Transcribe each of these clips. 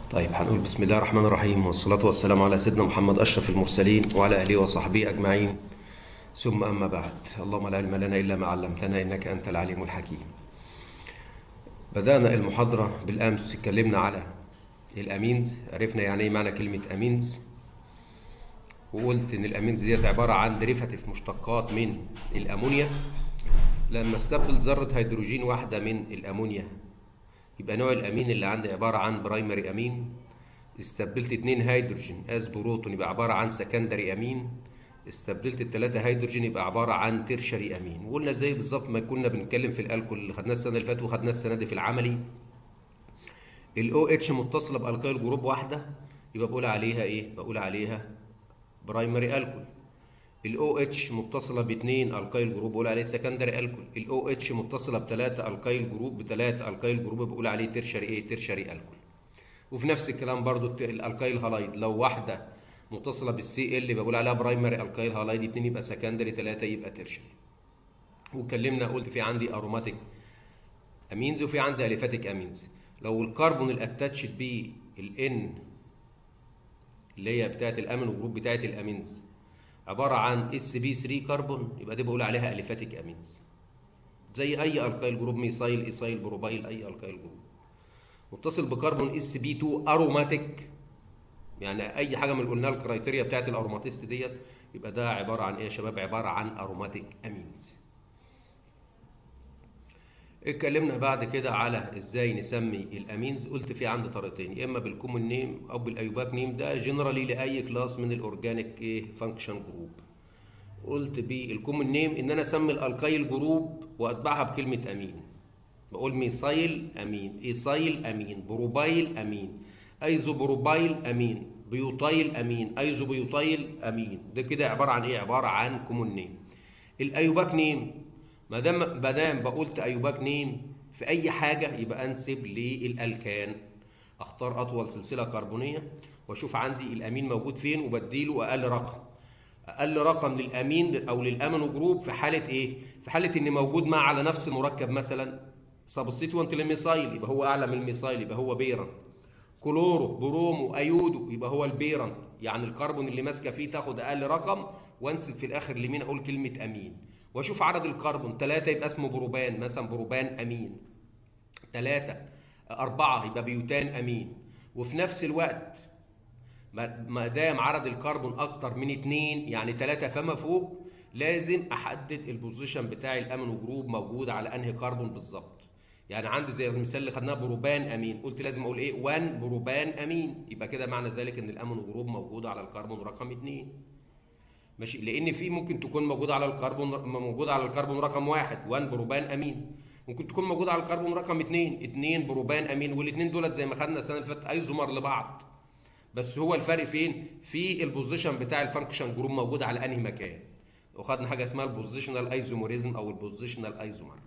طيب هنقول بسم الله الرحمن الرحيم والصلاة والسلام على سيدنا محمد أشرف المرسلين وعلى أهله وصحبه أجمعين ثم أما بعد اللهم لا علم لنا إلا ما علمتنا إنك أنت العليم الحكيم بدأنا المحاضرة بالأمس اتكلمنا على الأمينز عرفنا يعني إيه معنى كلمة أمينز وقلت إن الأمينز ديت عبارة عن ديريفاتيف مشتقات من الأمونيا لما استبدل ذرة هيدروجين واحدة من الأمونيا يبقى نوع الامين اللي عندي عباره عن برايمري امين استبدلت اتنين هيدروجين از بروتون يبقى عباره عن سكندري امين استبدلت التلاتة هيدروجين يبقى عباره عن تيرشري امين وقلنا زي بالظبط ما كنا بنتكلم في الالكول اللي خدناه السنه اللي فاتت وخدناه السنه دي في العملي الاو اتش متصله بالقايل جروب واحده يبقى بقول عليها ايه بقول عليها برايمري الكول الاو اتش متصله باثنين القايل جروب بقول عليه سكندري الكول الاو اتش متصله بثلاثه القايل جروب بثلاثه القايل جروب بقول عليه ترشري ايه ترشري الكول وفي نفس الكلام برضو الالقايل هالايد لو واحده متصله بالسي ال بقول عليها برايمري القايل هالايد اثنين يبقى سكندري ثلاثه يبقى ترشري واتكلمنا قلت في عندي اروماتيك امينز وفي عندي اليفاتيك امينز لو الكربون الاتاتشد بيه الان اللي هي بتاعت الامينو جروب بتاعت الامينز عباره عن اس بي 3 كربون يبقى دي بقول عليها اليفاتيك امينز زي اي القايل جروب ميثايل ايثايل بروبايل اي القايل جروب متصل بكربون اس بي 2 اروماتيك يعني اي حاجه من اللي قلناها الكرايتيريا بتاعت الاروماتيست ديت يبقى ده عباره عن ايه يا شباب عباره عن اروماتيك امينز اتكلمنا بعد كده على ازاي نسمي الامينز قلت في عندي طريقتين يا اما بالكومن نيم او بالايوباك نيم ده جنرالي لاي كلاس من الاورجانيك ايه فانكشن جروب قلت بالكومن نيم ان انا اسمي الالقايل جروب واتبعها بكلمه امين بقول ميثايل امين ايثايل امين بروبايل امين ايزو بروبايل امين بيوتايل امين ايزو بيوتايل امين ده كده عباره عن ايه عباره عن كومن نيم الايوباك نيم ما دام ما دام بقولت ايوباك نيم في اي حاجه يبقى انسب للالكان اختار اطول سلسله كربونيه واشوف عندي الامين موجود فين وبديله اقل رقم اقل رقم للامين او للامينو جروب في حاله ايه في حاله ان موجود مع على نفس المركب مثلا سبستيتوانت للميثايل يبقى هو اعلى من الميثايل يبقى هو بيرن كلورو برومو ايودو يبقى هو البيرن يعني الكربون اللي ماسكه فيه تاخد اقل رقم وانسب في الاخر لمين اقول كلمه امين واشوف عدد الكربون ثلاثة يبقى اسمه بروبان مثلا بروبان امين ثلاثة أربعة يبقى بيوتان امين وفي نفس الوقت ما دام عدد الكربون أكتر من اتنين يعني ثلاثة فما فوق لازم أحدد البوزيشن بتاع الأمينو جروب موجود على أنهي كربون بالظبط يعني عندي زي المثال اللي خدناه بروبان امين قلت لازم اقول ايه 1 بروبان امين يبقى كده معنى ذلك ان الامينو جروب موجود على الكربون رقم 2 ماشي لان في ممكن تكون موجوده على الكربون موجوده على الكربون رقم واحد 1 بروبان امين ممكن تكون موجوده على الكربون رقم 2 2 بروبان امين والاثنين دولت زي ما خدنا السنه اللي فاتت ايزومر لبعض بس هو الفرق فين في البوزيشن بتاع الفانكشن جروب موجود على انهي مكان وخدنا حاجه اسمها البوزيشنال ايزوموريزم او البوزيشنال ايزومر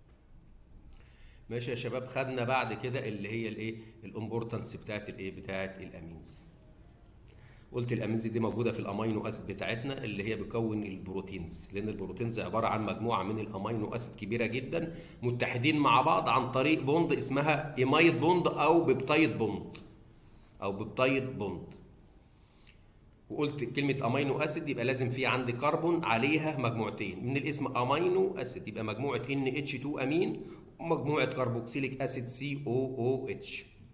ماشي يا شباب خدنا بعد كده اللي هي الايه الامبورتنس بتاعت الايه بتاعت الامينز قلت الامينز دي موجوده في الامينو اسيد بتاعتنا اللي هي بيكون البروتينز لان البروتينز عباره عن مجموعه من الامينو اسيد كبيره جدا متحدين مع بعض عن طريق بوند اسمها ايمايد بوند او بيبتايد بوند او بيبتايد بوند وقلت كلمة أمينو أسيد يبقى لازم في عندي كربون عليها مجموعتين من الاسم أمينو أسيد يبقى مجموعة NH2 أمين ومجموعة كربوكسيليك أسيد COOH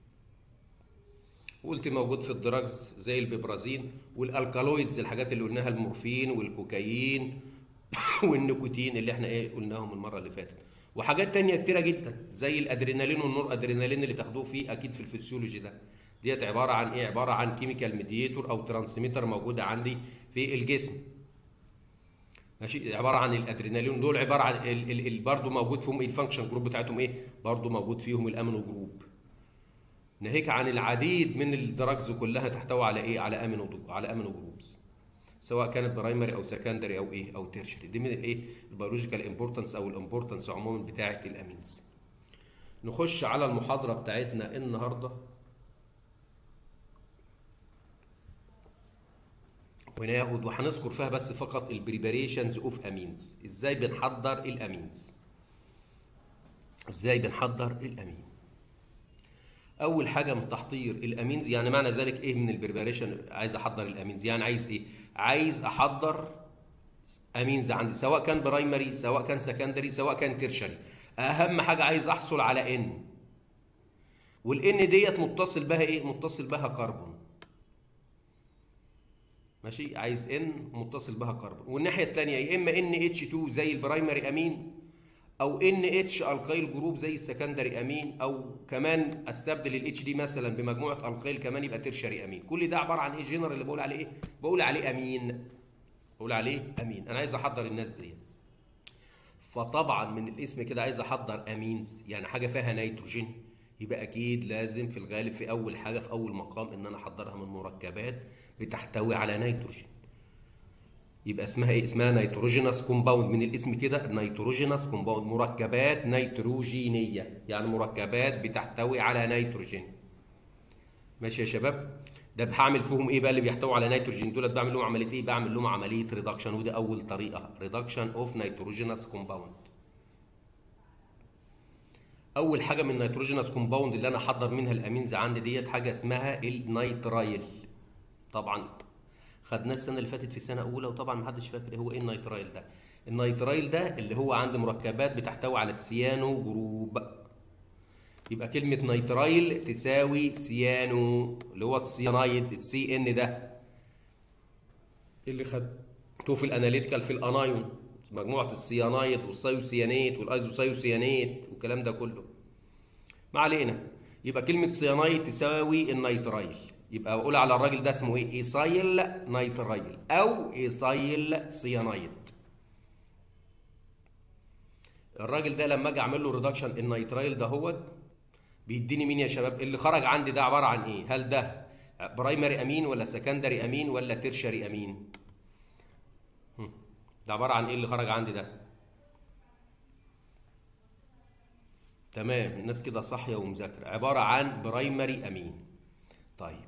وقلت موجود في الدراجز زي البيبرازين والالكالويدز الحاجات اللي قلناها المورفين والكوكايين والنيكوتين اللي احنا ايه قلناهم المره اللي فاتت وحاجات تانية كتيره جدا زي الادرينالين والنور ادرينالين اللي تاخدوه فيه اكيد في الفسيولوجي ده ديت عباره عن ايه عباره عن كيميكال ميديتور او ترانسميتر موجوده عندي في الجسم ماشي عباره عن الادرينالين دول عباره عن ال ال برضه موجود فيهم الفانكشن جروب بتاعتهم ايه برضه موجود فيهم الامينو جروب ناهيك عن العديد من الدراجز كلها تحتوي على ايه على امينو على امينو جروبز سواء كانت برايمري او سكندري او ايه او تيرشري دي من الايه البيولوجيكال امبورتنس او الامبورتنس عموما بتاعه الامينز نخش على المحاضره بتاعتنا النهارده وناخد وهنذكر فيها بس فقط البريباريشنز اوف امينز ازاي بنحضر الامينز ازاي بنحضر الامين اول حاجه من تحضير الامينز يعني معنى ذلك ايه من البريباريشن عايز احضر الامينز يعني عايز ايه عايز احضر امينز عندي سواء كان برايمري سواء كان سكندري سواء كان تيرشري اهم حاجه عايز احصل على ان والان ديت متصل بها ايه متصل بها كربون ماشي عايز ان متصل بها كربون والناحيه الثانيه يا اما ان اتش 2 زي البرايمري امين او ان اتش القيل جروب زي السكندري امين او كمان استبدل الاتش دي مثلا بمجموعه القيل كمان يبقى ترشري امين كل ده عباره عن ايه جنرال اللي بقول عليه ايه بقول عليه امين بقول عليه امين انا عايز احضر الناس دي فطبعا من الاسم كده عايز احضر امينز يعني حاجه فيها نيتروجين يبقى اكيد لازم في الغالب في اول حاجه في اول مقام ان انا احضرها من مركبات بتحتوي على نيتروجين يبقى اسمها ايه اسمها نيتروجينس كومباوند من الاسم كده نيتروجينس كومباوند مركبات نيتروجينيه يعني مركبات بتحتوي على نيتروجين ماشي يا شباب ده هعمل فيهم ايه بقى اللي بيحتوي على نيتروجين دولت بعمل لهم عمليه ايه بعمل لهم عمليه ريدكشن ودي اول طريقه ريدكشن اوف نيتروجينس كومباوند اول حاجه من النيتروجينس كومباوند اللي انا احضر منها الامينز عندي ديت حاجه اسمها النيترايل طبعا خدناه السنه اللي فاتت في سنه اولى وطبعا ما حدش فاكر هو ايه النيترايل ده النيترايل ده اللي هو عند مركبات بتحتوي على السيانو جروب يبقى كلمه نيترايل تساوي سيانو اللي هو السيانايد السي ان ده اللي خدته في الاناليتيكال في الانايون مجموعه السيانايد والسيوسيانيت والايزوسيوسيانيت والكلام ده كله ما علينا يبقى كلمه سيانايد تساوي النيترايل يبقى بقول على الراجل ده اسمه ايه ايسايل نيترايل او ايسايل سيانايد الراجل ده لما اجي اعمل له ريدكشن النيترايل ده هو بيديني مين يا شباب اللي خرج عندي ده عباره عن ايه هل ده برايمري امين ولا سكندري امين ولا تيرشري امين ده عباره عن ايه اللي خرج عندي ده تمام الناس كده صاحيه ومذاكره عباره عن برايمري امين طيب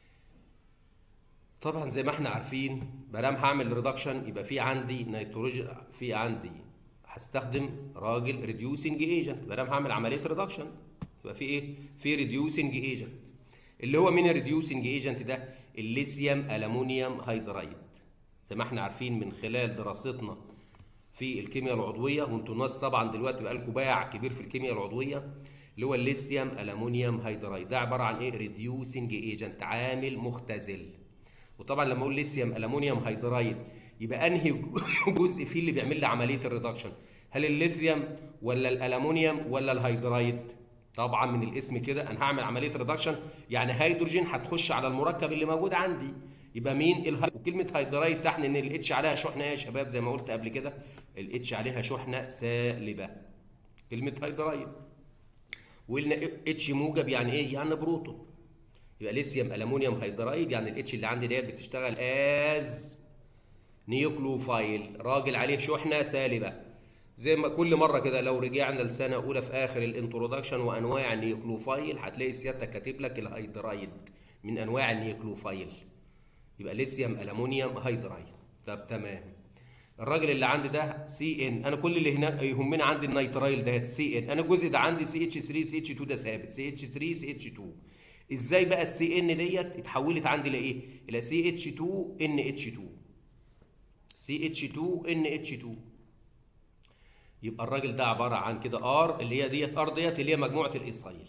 طبعا زي ما احنا عارفين ما هعمل ريدكشن يبقى في عندي نيتروجين في عندي هستخدم راجل ريديوسنج ايجنت ما هعمل عمليه ريدكشن يبقى في ايه في ريديوسنج ايجنت اللي هو مين الريديوسنج ايجنت ده الليثيوم الومنيوم هيدرايد زي ما احنا عارفين من خلال دراستنا في الكيمياء العضويه وانتوا الناس طبعا دلوقتي بقى لكم باع كبير في الكيمياء العضويه اللي هو الليثيوم الومنيوم هيدرايد ده عباره عن ايه ريديوسنج ايجنت عامل مختزل وطبعا لما اقول ليثيوم الومنيوم هيدرايد يبقى انهي جزء فيه اللي بيعمل لي عمليه الريدكشن هل الليثيوم ولا الالومنيوم ولا الهيدرايد طبعا من الاسم كده انا هعمل عمليه ريدكشن يعني هيدروجين هتخش على المركب اللي موجود عندي يبقى مين الهي... وكلمه هيدرايد تحت ان الاتش عليها شحنه يا شباب زي ما قلت قبل كده الاتش عليها شحنه سالبه كلمه هيدرايد وقلنا اتش موجب يعني ايه يعني بروتون يبقى ليثيوم الومنيوم هيدرايد يعني الاتش اللي عندي ديت بتشتغل از نيوكلوفايل راجل عليه شحنه سالبه زي ما كل مره كده لو رجعنا لسنه اولى في اخر الانترودكشن وانواع النيوكلوفايل هتلاقي سيادتك كاتب لك الهيدرايد من انواع النيوكلوفايل يبقى ليثيوم الومنيوم هيدرايد طب تمام الراجل اللي عندي ده سي ان انا كل اللي هنا يهمنا عندي النيترايل ده سي ان انا الجزء ده عندي سي اتش 3 سي اتش 2 ده ثابت سي اتش 3 سي اتش 2 ازاي بقى السي ان ديت اتحولت عندي لايه الى سي اتش 2 ان اتش 2 سي اتش 2 ان اتش 2 يبقى الراجل ده عباره عن كده ار اللي هي ديت ار ديت اللي هي مجموعه الايسايل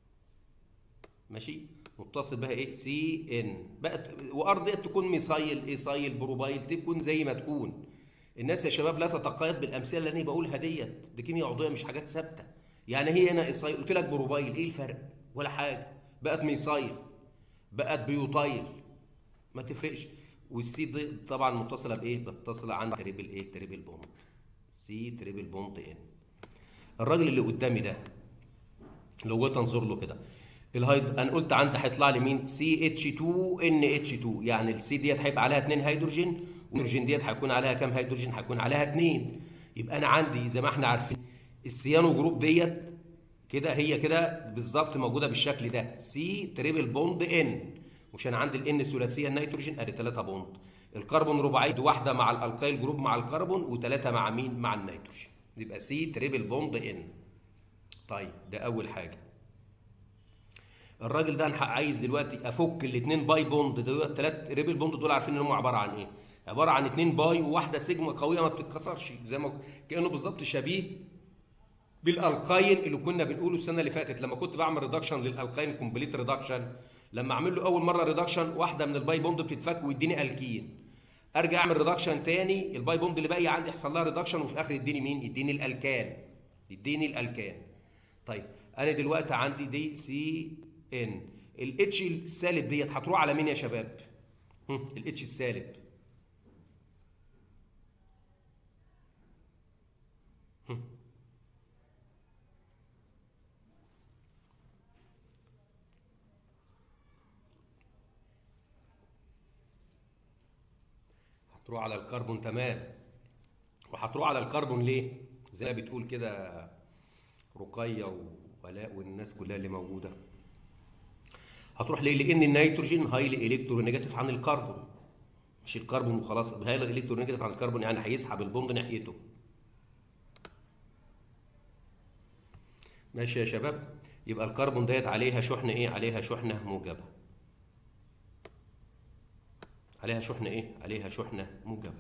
ماشي متصل بها ايه سي ان بقت وار ديت تكون ميسايل ايسايل بروبايل تكون زي ما تكون الناس يا شباب لا تتقيد بالامثله اللي انا بقولها ديت دي كيمياء عضويه مش حاجات ثابته يعني هي هنا ايسايل قلت لك بروبايل ايه الفرق ولا حاجه بقت ميسايل بقت بيوتايل ما تفرقش والسي دي طبعا متصله بايه متصله عن تريبل ايه تريبل بوند سي تريبل بوند ان الراجل اللي قدامي ده لو جيت انظر له كده الهيد انا قلت عندي هيطلع لي مين سي اتش 2 ان اتش 2 يعني السي ديت هيبقى عليها 2 هيدروجين والهيدروجين ديت هيكون عليها كام هيدروجين هيكون عليها 2 يبقى انا عندي زي ما احنا عارفين السيانو جروب ديت كده هي كده بالظبط موجوده بالشكل ده سي تريبل بوند ان مش انا عندي الان ثلاثيه النيتروجين ادي 3 بوند الكربون رباعيه واحده مع الالقيل جروب مع الكربون وثلاثه مع مين مع النيتروجين يبقى سي تريبل بوند ان طيب ده اول حاجه الراجل ده انا عايز دلوقتي افك الاثنين باي بوند دول الثلاث ريبل بوند دول عارفين ان هم عباره عن ايه عباره عن اثنين باي وواحده سيجما قويه ما بتتكسرش زي ما كانه بالظبط شبيه بالالقاين اللي كنا بنقوله السنه اللي فاتت لما كنت بعمل ريدكشن للالقاين كومبليت ريدكشن لما اعمل له اول مره ريدكشن واحده من الباي بوند بتتفك ويديني الكين ارجع اعمل ريدكشن تاني الباي بوند اللي باقي عندي يحصل لها ريدكشن وفي الاخر يديني مين يديني الالكان يديني الالكان طيب انا دلوقتي عندي دي سي ان الاتش السالب ديت هتروح على مين يا شباب الاتش السالب هتروح على الكربون تمام وهتروح على الكربون ليه زي ما بتقول كده رقيه وولاء والناس كلها اللي موجوده هتروح ليه لان النيتروجين هايلي الكترونيجاتيف عن الكربون مش الكربون وخلاص هايلي الكترونيجاتيف عن الكربون يعني هيسحب البوند ناحيته ماشي يا شباب يبقى الكربون ديت عليها شحنه ايه عليها شحنه موجبه عليها شحنه ايه عليها شحنه موجبه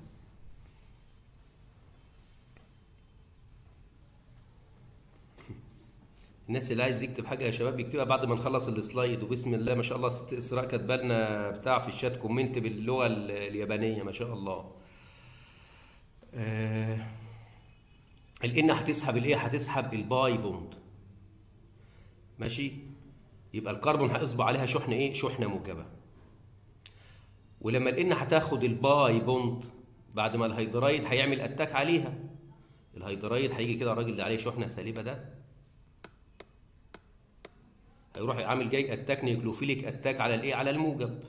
الناس اللي عايز يكتب حاجه يا شباب يكتبها بعد ما نخلص السلايد وبسم الله ما شاء الله ست اسراء كاتبه لنا بتاع في الشات كومنت باللغه اليابانيه ما شاء الله آه الان هتسحب الايه هتسحب الباي بوند ماشي يبقى الكربون هيصبح عليها شحنه ايه شحنه موجبه ولما الان هتاخد الباي بوند بعد ما الهيدرايد هيعمل اتاك عليها الهيدرايد هيجي كده الراجل اللي عليه شحنه سالبه ده هيروح عامل جاي اتاك نيوكلوفيليك اتاك على الايه على الموجب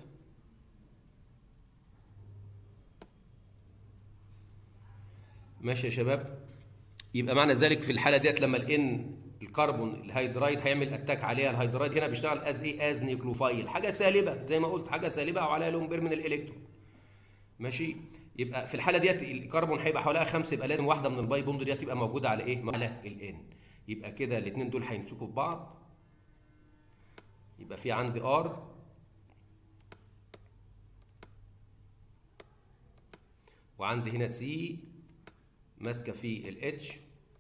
ماشي يا شباب يبقى معنى ذلك في الحاله ديت لما الان الكربون الهيدرايد هيعمل اتاك عليها الهيدرايد هنا بيشتغل از ايه از نيوكلوفايل حاجه سالبه زي ما قلت حاجه سالبه وعليها لون بير من الالكترون ماشي يبقى في الحاله ديت الكربون هيبقى حواليها خمسه يبقى لازم واحده من الباي بوند ديت تبقى موجوده على ايه على الان يبقى كده الاثنين دول هيمسكوا في بعض يبقى في عندي ار وعندي هنا سي ماسكه في الاتش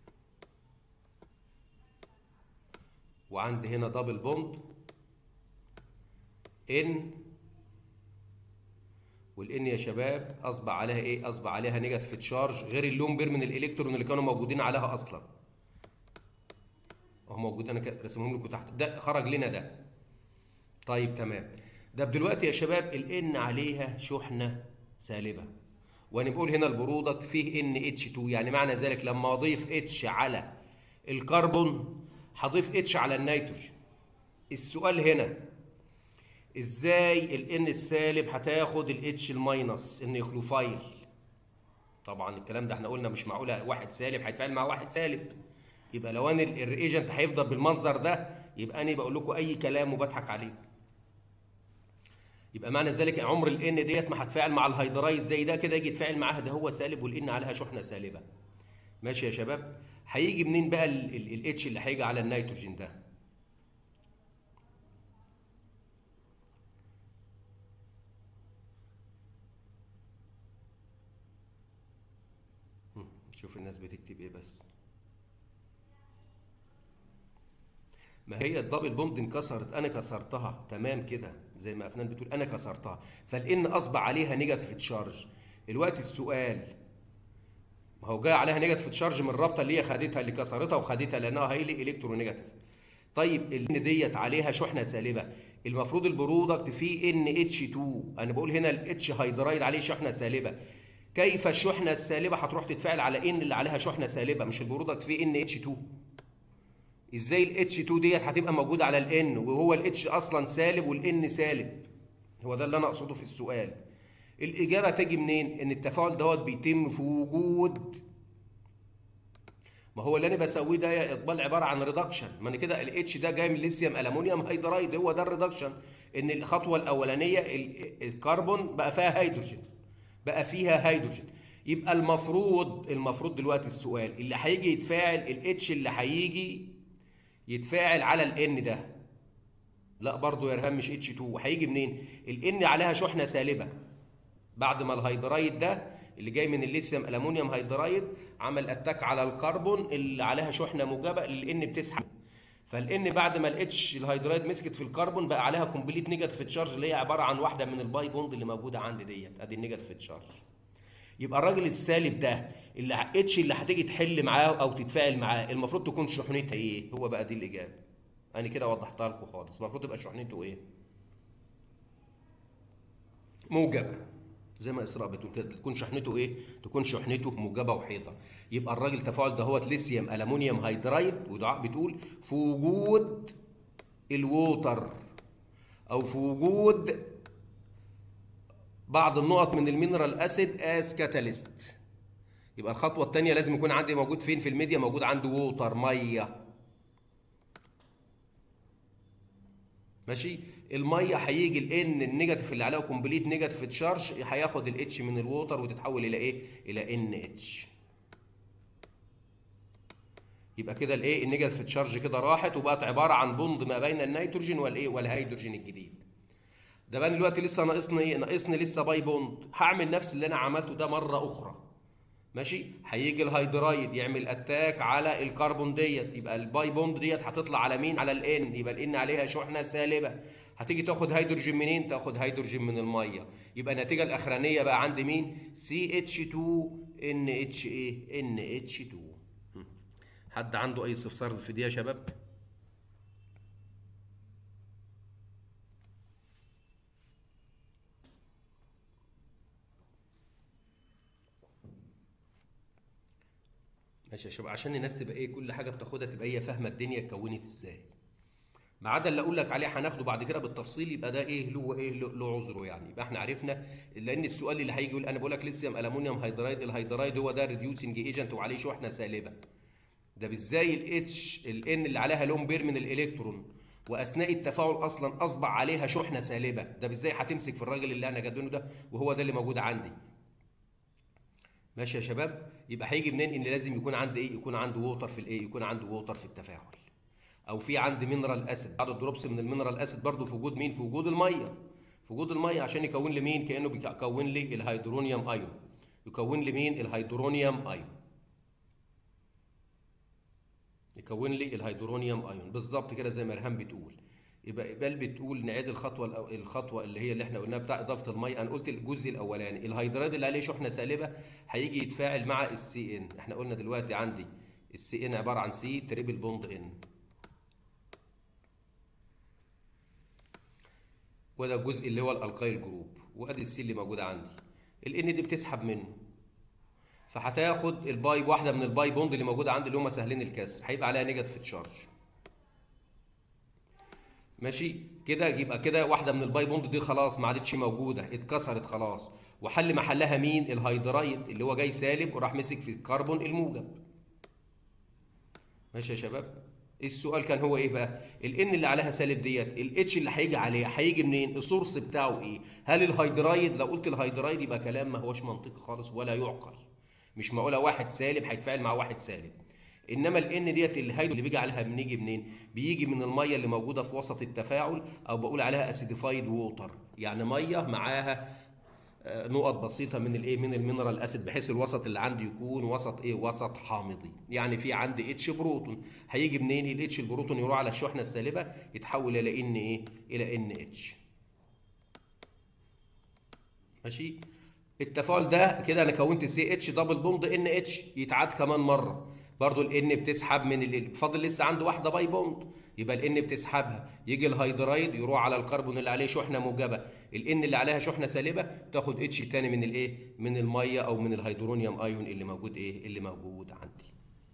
وعندي هنا دبل بوند ان والان يا شباب اصبح عليها ايه اصبح عليها نيجاتيف تشارج غير اللون بير من الالكترون اللي كانوا موجودين عليها اصلا اهو موجود انا رسمهم لكم تحت ده خرج لنا ده طيب تمام ده دلوقتي يا شباب الان عليها شحنه سالبه وانا بقول هنا البرودكت فيه ان اتش 2 يعني معنى ذلك لما اضيف اتش على الكربون هضيف اتش على النيتروجين السؤال هنا ازاي الان السالب هتاخد الاتش الماينس النيوكلوفايل طبعا الكلام ده احنا قلنا مش معقوله واحد سالب هيتفاعل مع واحد سالب يبقى لو انا الريجنت هيفضل بالمنظر ده يبقى انا بقول لكم اي كلام وبضحك عليكم يبقى معنى ذلك عمر الان ديت ما هتفاعل مع الهيدرايد زي ده كده يجي يتفاعل معاها ده هو سالب والان عليها شحنه سالبه ماشي يا شباب هيجي منين بقى الاتش اللي هيجي على النيتروجين ده شوف الناس بتكتب ايه بس ما هي الدبل بوند انكسرت انا كسرتها تمام كده زي ما افنان بتقول انا كسرتها فالان اصبح عليها نيجاتيف تشارج الوقت السؤال ما هو جاي عليها نيجاتيف تشارج من الرابطه اللي هي خدتها اللي كسرتها وخدتها لانها هايلي الكترونيجاتيف طيب الان ديت عليها شحنه سالبه المفروض البرودكت فيه ان اتش 2 انا بقول هنا الاتش هيدرايد عليه شحنه سالبه كيف الشحنه السالبه هتروح تتفاعل على ان اللي عليها شحنه سالبه مش البرودكت فيه ان اتش 2 ازاي الاتش 2 ديت هتبقى موجوده على الان وهو الاتش اصلا سالب والان سالب هو ده اللي انا اقصده في السؤال الاجابه تيجي منين ان التفاعل دوت بيتم في وجود ما هو اللي انا بسويه ده يا اقبال عباره عن ريدكشن ما انا كده الاتش ده جاي من ليثيوم الومنيوم هيدرايد هو ده الريدكشن ان الخطوه الاولانيه الكربون بقى فيها هيدروجين بقى فيها هيدروجين يبقى المفروض المفروض دلوقتي السؤال اللي هيجي يتفاعل الاتش اللي هيجي يتفاعل على الان ده لا برضه يا ارهام مش اتش 2 هيجي منين الان عليها شحنه سالبه بعد ما الهيدرايد ده اللي جاي من الليثيوم الومنيوم هيدرايد عمل اتاك على الكربون اللي عليها شحنه موجبه اللي ان بتسحب فالان بعد ما الاتش الهيدرايد مسكت في الكربون بقى عليها كومبليت نيجاتيف تشارج اللي هي عباره عن واحده من الباي بوند اللي موجوده عندي ديت ادي النيجاتيف تشارج يبقى الراجل السالب ده اللي اتش اللي هتيجي تحل معاه او تتفاعل معاه المفروض تكون شحنتها ايه هو بقى دي الاجابه انا كده وضحتها لكم خالص المفروض تبقى شحنته ايه موجبه زي ما اسراء بتقول كده تكون شحنته ايه تكون شحنته موجبه وحيطه يبقى الراجل تفاعل ده هو ليثيوم الومنيوم هيدرايد ودعاء بتقول في وجود الووتر او في وجود بعض النقط من المينرال اسيد از كاتاليست يبقى الخطوه الثانيه لازم يكون عندي موجود فين في الميديا موجود عندي ووتر ميه ماشي الميه هيجي الان النيجاتيف اللي عليها كومبليت نيجاتيف تشارج هياخد الاتش من الووتر وتتحول الى ايه الى ان اتش يبقى كده الايه النيجاتيف تشارج كده راحت وبقت عباره عن بوند ما بين النيتروجين والايه والهيدروجين الجديد ده بقى دلوقتي لسه ناقصني ايه ناقصني لسه باي بوند هعمل نفس اللي انا عملته ده مره اخرى ماشي هيجي الهيدرايد يعمل اتاك على الكربون ديت يبقى الباي بوند ديت هتطلع على مين على الان يبقى الان عليها شحنه سالبه هتيجي تاخد هيدروجين منين تاخد هيدروجين من الميه يبقى النتيجه الاخرانيه بقى عندي مين سي اتش 2 ان اتش ايه ان اتش 2 حد عنده اي استفسار في دي يا شباب ماشي يا شباب عشان الناس تبقى ايه كل حاجه بتاخدها تبقى هي فاهمه الدنيا اتكونت ازاي ما عدا اللي اقول لك عليه هناخده بعد كده بالتفصيل يبقى ده ايه له ايه له له عذره يعني يبقى احنا عرفنا لان السؤال اللي هيجي يقول انا بقول لك ليثيوم الومنيوم هيدرايد الهيدرايد هو ده ريديوسنج ايجنت وعليه شحنه سالبه ده ازاي الاتش الان اللي عليها لون بير من الالكترون واثناء التفاعل اصلا اصبح عليها شحنه سالبه ده ازاي هتمسك في الراجل اللي انا جدونه ده وهو ده اللي موجود عندي ماشي يا شباب يبقى هيجي منين ان لازم يكون عندي ايه يكون عنده ووتر في الايه يكون عنده ووتر في التفاعل او في عندي مينرال اسيد بعض الدروبس من المينرال اسيد برضو في وجود مين في وجود الميه في وجود الميه عشان يكون لي مين كانه بيكون لي الهيدرونيوم ايون يكون لي مين الهيدرونيوم ايون يكون لي الهيدرونيوم ايون بالظبط كده زي ما ريهام بتقول يبقى بل بتقول نعيد الخطوه الخطوه اللي هي اللي احنا قلناها بتاع اضافه الميه انا قلت الجزء الاولاني الهيدرات اللي عليه شحنه سالبه هيجي يتفاعل مع السي ان احنا قلنا دلوقتي عندي السي ان عباره عن سي تريبل بوند ان وده الجزء اللي هو الالقايل جروب وادي السي اللي موجوده عندي الان دي بتسحب منه فهتاخد الباي واحده من الباي بوند اللي موجوده عندي اللي هم سهلين الكسر هيبقى عليها نيجاتيف تشارج ماشي كده يبقى كده واحده من الباي بوند دي خلاص ما عادتش موجوده اتكسرت خلاص وحل محلها مين الهيدرايد اللي هو جاي سالب وراح مسك في الكربون الموجب ماشي يا شباب السؤال كان هو ايه بقى الان اللي عليها سالب ديت الاتش اللي هيجي عليها هيجي منين السورس بتاعه ايه هل الهيدرايد لو قلت الهيدرايد يبقى كلام ما هوش منطقي خالص ولا يعقل مش معقوله واحد سالب هيتفاعل مع واحد سالب انما الان ديت الهيدرو اللي بيجي عليها بنيجي منين بيجي من الميه اللي موجوده في وسط التفاعل او بقول عليها اسيديفايد ووتر يعني ميه معاها نقط بسيطه من الايه من المينرال اسيد بحيث الوسط اللي عندي يكون وسط ايه وسط حامضي يعني في عندي اتش بروتون هيجي منين الاتش البروتون يروح على الشحنه السالبه يتحول الى ان ايه الى ان اتش ماشي التفاعل ده كده انا كونت سي اتش دبل بوند ان اتش يتعاد كمان مره برضو الان بتسحب من ال فاضل لسه عنده واحده باي بوند يبقى الان بتسحبها يجي الهيدرايد يروح على الكربون اللي عليه شحنه موجبه الان اللي عليها شحنه سالبه تاخد اتش تاني من الايه من الميه او من الهيدرونيوم ايون اللي موجود ايه اللي موجود عندي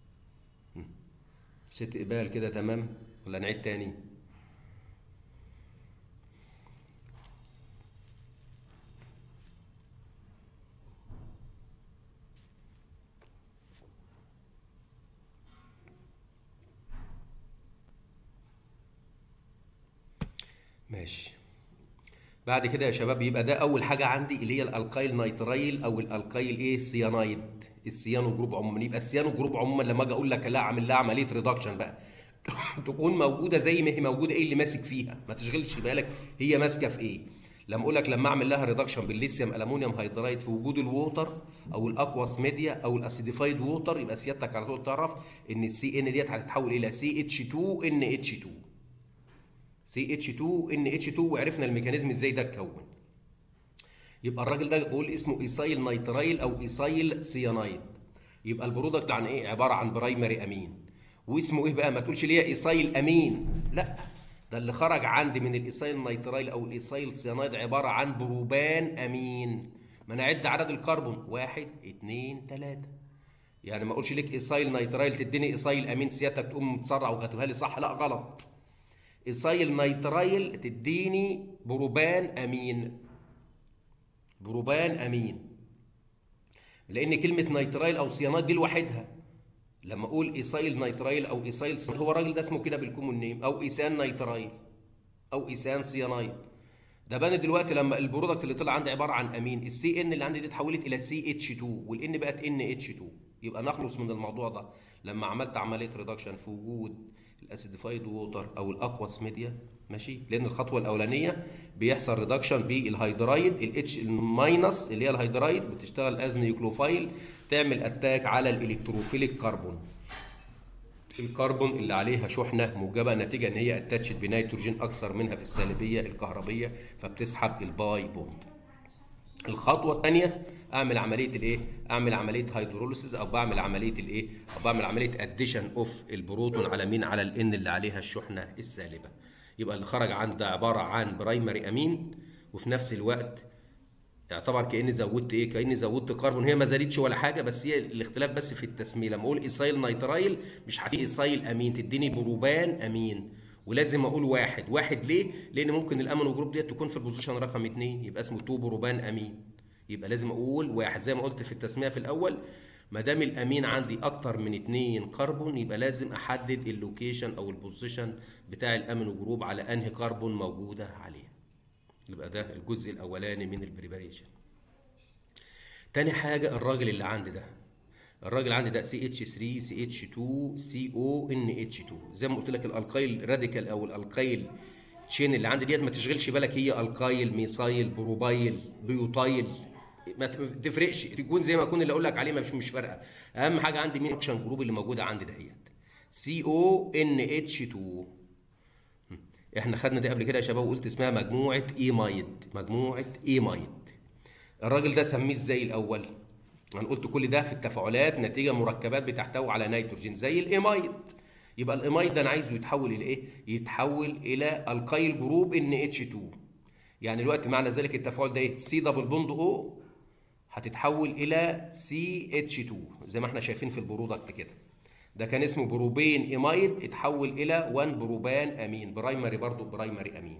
ست قبال كده تمام ولا نعيد تاني ماشي بعد كده يا شباب يبقى ده اول حاجه عندي اللي هي الالقايل نيترايل او الالقايل ايه سيانايد السيانو جروب عموما يبقى السيانو جروب عموما لما اجي اقول لك لا اعمل لها عمليه ريدكشن بقى تكون موجوده زي ما هي موجوده ايه اللي ماسك فيها ما تشغلش بالك هي ماسكه في ايه لما اقول لك لما اعمل لها ريدكشن بالليثيوم الومنيوم هيدرايد في وجود الووتر او الاكواس ميديا او الاسيديفايد ووتر يبقى سيادتك على طول تعرف ان السي ان ديت هتتحول الى سي اتش 2 ان اتش 2 سي اتش 2 ان اتش 2 وعرفنا الميكانيزم ازاي ده اتكون يبقى الراجل ده بقول اسمه ايسايل نيترايل او ايسايل سيانايد يبقى البرودكت عن ايه عباره عن برايمري امين واسمه ايه بقى ما تقولش ليه ايسايل امين لا ده اللي خرج عندي من الايسايل نيترايل او الايسايل سيانايد عباره عن بروبان امين ما انا اعد عدد الكربون واحد اتنين تلاته يعني ما اقولش لك ايسايل نيترايل تديني ايسايل امين سيادتك تقوم متسرع وكاتبها لي صح لا غلط ايسايل نيترايل تديني بروبان امين بروبان امين لان كلمه نيترايل او سيانايد دي لوحدها لما اقول ايسايل نيترايل او ايسايل سيانايد هو الراجل ده اسمه كده بالكومون نيم او ايسان نيترايل او ايسان سيانايد ده بان دلوقتي لما البرودكت اللي طلع عندي عباره عن امين السي ان اللي عندي دي اتحولت الى سي اتش 2 والان بقت ان اتش 2 يبقى نخلص من الموضوع ده لما عملت عمليه ريدكشن في وجود الاسيديفايد ووتر او الاكواس ميديا ماشي لان الخطوه الاولانيه بيحصل ريدكشن بالهيدرايد الاتش الماينس اللي هي الهيدرايد بتشتغل از نيوكلوفايل تعمل اتاك على الالكتروفيليك كربون الكربون اللي عليها شحنه موجبه نتيجه ان هي اتاتشت بنيتروجين اكثر منها في السالبيه الكهربيه فبتسحب الباي بوند الخطوه الثانيه اعمل عمليه الايه اعمل عمليه هيدروليسيس او بعمل عمليه الايه او بعمل عمليه اديشن اوف البروتون على مين على الان اللي عليها الشحنه السالبه يبقى اللي خرج عندي ده عباره عن برايمري امين وفي نفس الوقت يعتبر كاني زودت ايه كاني زودت كربون هي ما زادتش ولا حاجه بس هي الاختلاف بس في التسميه لما اقول ايسايل نيترايل مش هتدي ايسايل امين تديني بروبان امين ولازم اقول واحد واحد ليه لان ممكن الامينو جروب ديت تكون في البوزيشن رقم اتنين يبقى اسمه تو بروبان امين يبقى لازم اقول واحد زي ما قلت في التسميه في الاول ما دام الامين عندي اكتر من اتنين كربون يبقى لازم احدد اللوكيشن او البوزيشن بتاع الامينو جروب على انهي كربون موجوده عليه يبقى ده الجزء الاولاني من البريباريشن تاني حاجه الراجل اللي عندي ده الراجل عندي ده سي اتش 3 سي اتش 2 سي او ان اتش 2 زي ما قلت لك الالقايل راديكال او الالقايل تشين اللي عندي ديت ما تشغلش بالك هي القايل ميثايل بروبايل بيوتايل ما تفرقش تكون زي ما اكون اللي اقول لك عليه مش مش فارقه اهم حاجه عندي مين اكشن جروب اللي موجوده عندي دهيت سي او ان اتش 2 احنا خدنا دي قبل كده يا شباب وقلت اسمها مجموعه ايمايد مجموعه ايمايد الراجل ده سميه ازاي الاول انا قلت كل ده في التفاعلات نتيجه مركبات بتحتوي على نيتروجين زي الايمايد يبقى الايمايد ده انا عايزه يتحول الى ايه يتحول الى القايل جروب ان اتش 2 يعني دلوقتي معنى ذلك التفاعل ده ايه سي دبل بوند او هتتحول الى سي اتش 2 زي ما احنا شايفين في البرودكت كده ده كان اسمه بروبين ايمايد اتحول الى 1 بروبان امين برايمري برضو برايمري امين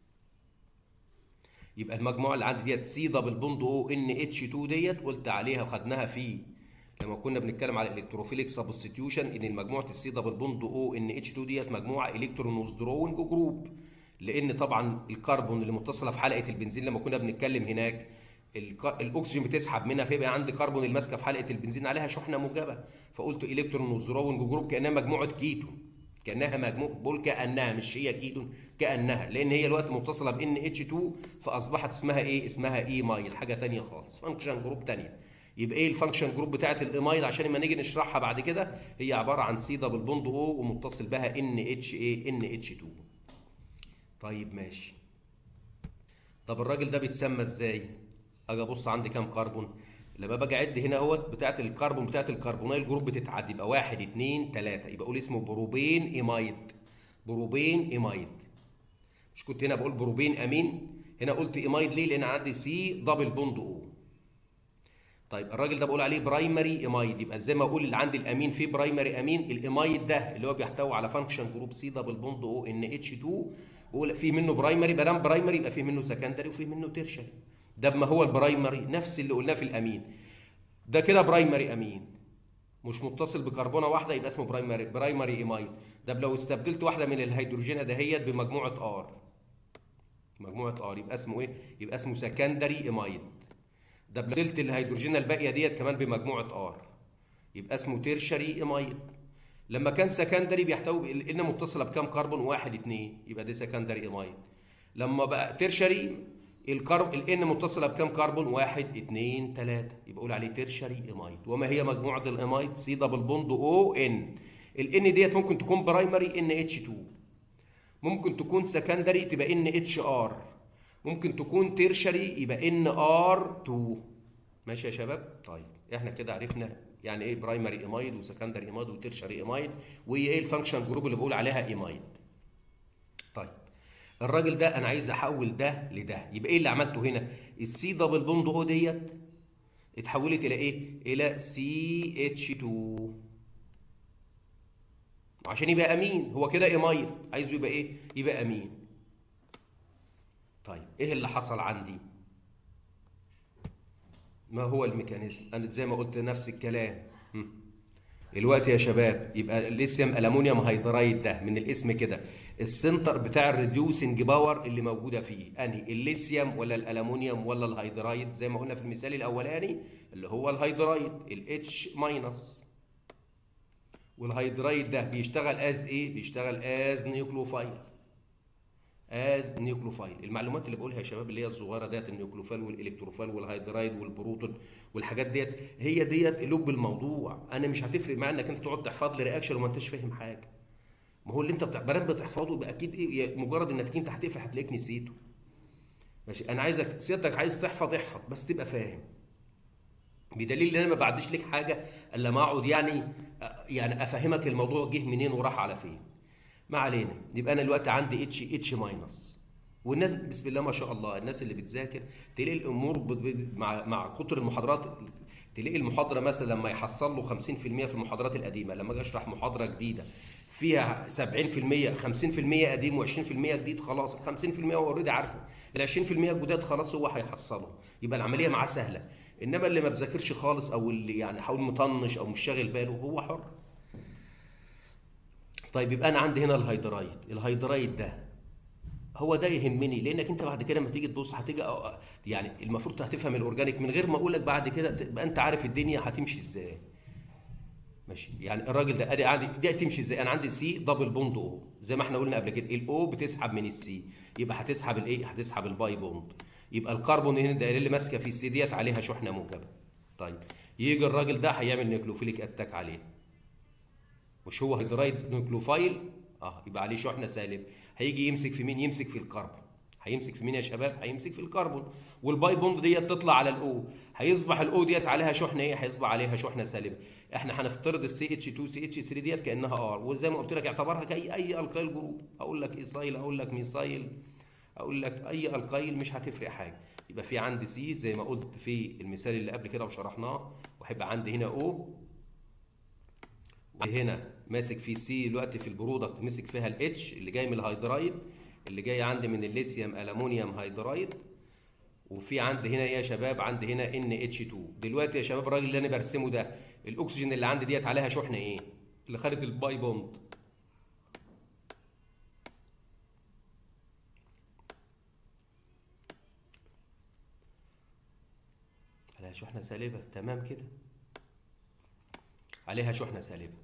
يبقى المجموعه اللي عندي ديت سي دبل بوند او ان اتش 2 ديت قلت عليها وخدناها في لما كنا بنتكلم على الكتروفيليك سبستيوشن ان المجموعه السي دبل بوند او ان اتش 2 ديت مجموعه الكترون وذرونج جروب لان طبعا الكربون اللي متصله في حلقه البنزين لما كنا بنتكلم هناك الاكسجين بتسحب منها فيبقى عندي كربون الماسكه في حلقه البنزين عليها شحنه موجبه فقلت الكترون وذرونج جروب كانها مجموعه كيتون كانها مجموعه بقول كانها مش هي كيتون كانها لان هي الوقت متصله بان اتش 2 فاصبحت اسمها ايه اسمها ايمايل حاجه ثانيه خالص فانكشن جروب ثانيه يبقى ايه الفانكشن جروب بتاعت الايمايل عشان لما نيجي نشرحها بعد كده هي عباره عن سي دبل بوند او ومتصل بها ان اتش ايه ان اتش 2 طيب ماشي طب الراجل ده بيتسمى ازاي اجي ابص عندي كام كربون لما باجي اعد هنا اهوت بتاعت الكربون بتاعت الكربونايل جروب بتتعد يبقى واحد اتنين تلاته يبقى اقول اسمه بروبين ايمايد بروبين ايمايد مش كنت هنا بقول بروبين امين هنا قلت ايمايد ليه لان عندي سي دبل بوند او طيب الراجل ده بقول عليه برايمري ايمايد يبقى زي ما اقول اللي عندي الامين فيه برايمري امين الايمايد ده اللي هو بيحتوي على فانكشن جروب سي دبل بوند او ان اتش 2 بقول فيه منه برايمري ما دام برايمري يبقى فيه منه سكندري وفيه منه تيرشري ده ما هو البرايمري نفس اللي قلناه في الامين ده كده برايمري امين مش متصل بكربونه واحده يبقى اسمه برايمري برايمري ايمايد ده لو استبدلت واحده من الهيدروجين دهيت بمجموعه ار مجموعه ار يبقى اسمه ايه يبقى اسمه سكندري ايمايد ده لو نزلت الهيدروجين الباقيه ديت كمان بمجموعه ار يبقى اسمه تيرشري ايمايد لما كان سكندري بيحتوي الان متصله بكام كربون واحد اتنين يبقى دي سكندري امايد لما بقى ترشري الكرب الان متصله بكام كربون واحد اتنين تلاته يبقى اقول عليه ترشري امايد وما هي مجموعه الامايد سي دبل بوند او ان الان ديت ممكن تكون برايمري ان اتش 2 ممكن تكون سكندري تبقى ان اتش ار ممكن تكون تيرشري يبقى ان ار 2 ماشي يا شباب طيب احنا كده عرفنا يعني ايه برايمري امايد وسكندري امايد وتيرشري امايد وايه ايه الفانكشن جروب اللي بقول عليها امايد طيب الراجل ده انا عايز احول ده لده يبقى ايه اللي عملته هنا السي دبل بوند او ديت اتحولت الى ايه الى سي اتش 2 عشان يبقى امين هو كده امايد عايزه يبقى ايه يبقى امين طيب ايه اللي حصل عندي ما هو الميكانيزم انا زي ما قلت نفس الكلام الوقت يا شباب يبقى الليثيوم الومنيوم هيدرايد ده من الاسم كده السنتر بتاع الريديوسنج باور اللي موجوده فيه انهي الليثيوم ولا الالومنيوم ولا الهيدرايد زي ما قلنا في المثال الاولاني اللي هو الهيدرايد الاتش ماينس والهيدرايد ده بيشتغل از ايه بيشتغل از نيوكلوفايل از نيوكلوفايل المعلومات اللي بقولها يا شباب اللي هي الصغيره ديت النيوكلوفايل والالكتروفايل والهيدرايد والبروتون والحاجات ديت هي ديت لب الموضوع انا مش هتفرق معايا انك انت تقعد تحفظ لي رياكشن وما انتش فاهم حاجه ما هو اللي انت بتاع بتحفظه يبقى اكيد ايه مجرد انك انت هتقفل هتلاقيك نسيته ماشي انا عايزك سيادتك عايز تحفظ احفظ بس تبقى فاهم بدليل ان انا ما بعدش لك حاجه الا ما اقعد يعني يعني افهمك الموضوع جه منين وراح على فين ما علينا يبقى انا دلوقتي عندي اتش اتش ماينس والناس بسم الله ما شاء الله الناس اللي بتذاكر تلاقي الامور مع مع كتر المحاضرات تلاقي المحاضره مثلا لما يحصل له 50% في المحاضرات القديمه لما اجي اشرح محاضره جديده فيها 70% 50% قديم و20% جديد خلاص ال 50% هو اوريدي عارفه ال 20% الجداد خلاص هو هيحصله يبقى العمليه معاه سهله انما اللي ما بذاكرش خالص او اللي يعني حاول مطنش او مش شاغل باله هو حر طيب يبقى انا عندي هنا الهيدرايد الهيدرايد ده هو ده يهمني لانك انت بعد كده لما تيجي تبص هتيجي يعني المفروض هتفهم الاورجانيك من غير ما اقول لك بعد كده تبقى انت عارف الدنيا هتمشي ازاي ماشي يعني الراجل ده ادي عندي دي هتمشي ازاي انا عندي سي دبل بوند او زي ما احنا قلنا قبل كده الاو بتسحب من السي يبقى هتسحب الايه هتسحب الباي بوند يبقى الكربون هنا الدائره اللي ماسكه في السي ديت عليها شحنه موجبه طيب يجي الراجل ده هيعمل نيوكلوفيليك اتاك عليه مش هو هيدرايد نيوكلوفايل اه يبقى عليه شحنه سالب هيجي يمسك في مين يمسك في الكربون هيمسك في مين يا شباب هيمسك في الكربون والباي بوند ديت تطلع على الاو هيصبح الاو ديت عليها شحنه ايه هيصبح عليها شحنه سالبه احنا هنفترض السي اتش 2 سي اتش 3 ديت كانها ار وزي ما قلت لك اعتبرها كاي اي القايل جروب اقول لك ايسايل اقول لك ميسايل اقول لك اي القايل مش هتفرق حاجه يبقى في عندي سي زي ما قلت في المثال اللي قبل كده وشرحناه وهيبقى عندي هنا او وهنا ماسك في سي دلوقتي في البرودكت مسك فيها الاتش اللي جاي من الهيدرايد اللي جاي عندي من الليثيوم الومنيوم هيدرايد وفي عندي هنا ايه يا شباب عندي هنا ان اتش 2 دلوقتي يا شباب الراجل اللي انا برسمه ده الاكسجين اللي عندي ديت عليها شحنه ايه اللي خدت الباي بوند عليها شحنه سالبه تمام كده عليها شحنه سالبه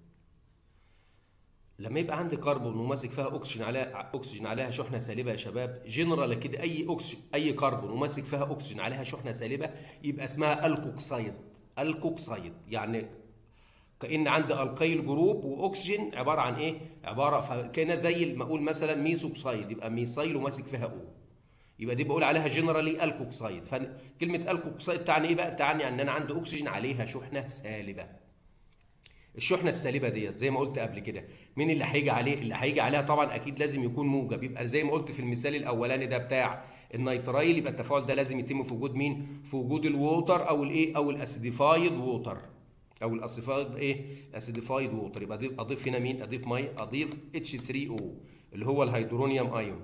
لما يبقى عندي كربون وماسك فيها اكسجين عليها اكسجين عليها شحنه سالبه يا شباب جنرال كده اي اكسجين اي كربون وماسك فيها اكسجين عليها شحنه سالبه يبقى اسمها الكوكسايد الكوكسايد يعني كان عندي القيل جروب واكسجين عباره عن ايه عباره كان زي ما اقول مثلا ميثوكسايد يبقى ميثايل وماسك فيها او يبقى دي بقول عليها جنرالي الكوكسايد فكلمه الكوكسايد تعني ايه بقى تعني ان انا عندي اكسجين عليها شحنه سالبه الشحنه السالبه ديت زي ما قلت قبل كده مين اللي هيجي عليه اللي هيجي عليها طبعا اكيد لازم يكون موجب يبقى زي ما قلت في المثال الاولاني ده بتاع النيترايل يبقى التفاعل ده لازم يتم في وجود مين في وجود الووتر او الايه او الاسيديفايد ووتر او الاسيديفايد ايه الاسيديفايد ووتر يبقى اضيف اضيف هنا مين اضيف مي اضيف اتش 3 او اللي هو الهيدرونيوم ايون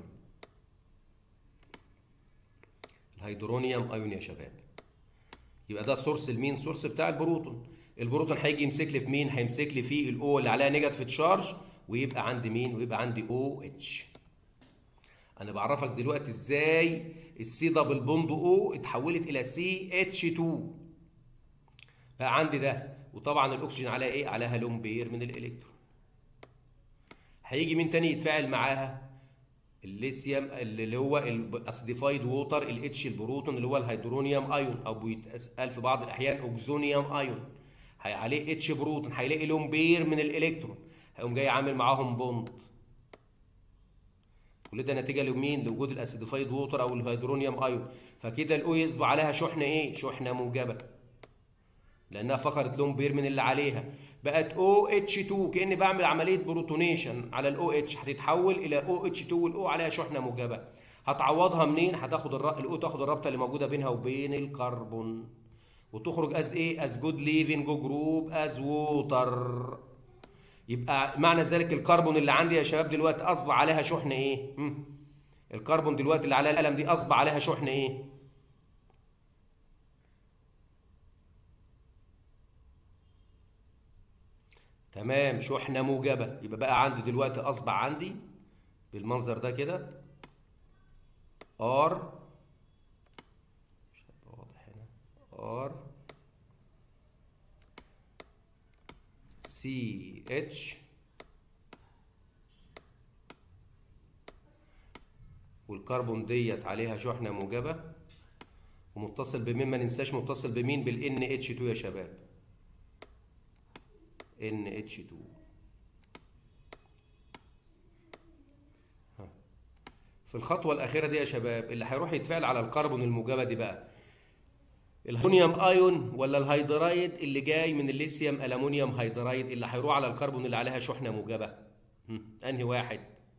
الهيدرونيوم ايون يا شباب يبقى ده سورس المين سورس بتاع البروتون البروتون هيجي يمسك لي في مين هيمسك لي في الاو اللي عليها نيجاتيف تشارج ويبقى عندي مين ويبقى عندي او اتش انا بعرفك دلوقتي ازاي السي دبل بوند او اتحولت الى سي اتش 2 بقى عندي ده وطبعا الاكسجين عليها ايه عليها لون بير من الالكترون هيجي مين تاني يتفاعل معاها الليثيوم اللي هو الاسيديفايد ووتر الاتش البروتون اللي هو الهيدرونيوم ايون او بيتقال في بعض الاحيان اوكسونيوم ايون هي عليه اتش بروتون هيلاقي لهم بير من الالكترون هيقوم جاي عامل معاهم بوند كل ده نتيجه لمين لوجود الاسيديفايد ووتر او الهيدرونيوم ايون فكده الاو يصبح عليها شحنه ايه شحنه موجبه لانها فقدت لون بير من اللي عليها بقت او اتش 2 كاني بعمل عمليه بروتونيشن على الاو اتش هتتحول الى او اتش 2 والاو عليها شحنه موجبه هتعوضها منين هتاخد الاو تاخد الرابطه اللي موجوده بينها وبين الكربون وتخرج از ايه از جود ليفنج جروب از ووتر يبقى معنى ذلك الكربون اللي عندي يا شباب دلوقتي اصبح عليها شحن ايه مم. الكربون دلوقتي اللي عليها القلم دي اصبح عليها شحن ايه تمام شحنه موجبه يبقى بقى عندي دلوقتي اصبح عندي بالمنظر ده كده ار مش واضح هنا ار سي اتش والكربون ديت عليها شحنه موجبه ومتصل بمين ما ننساش متصل بمين بالان اتش 2 يا شباب NH2 ها. في الخطوة الأخيرة دي يا شباب اللي هيروح يتفاعل على الكربون الموجبة دي بقى الهونيوم ايون ولا الهيدرايد اللي جاي من الليثيوم الومنيوم هيدرايد اللي هيروح على الكربون اللي عليها شحنة موجبة هم، انهي واحد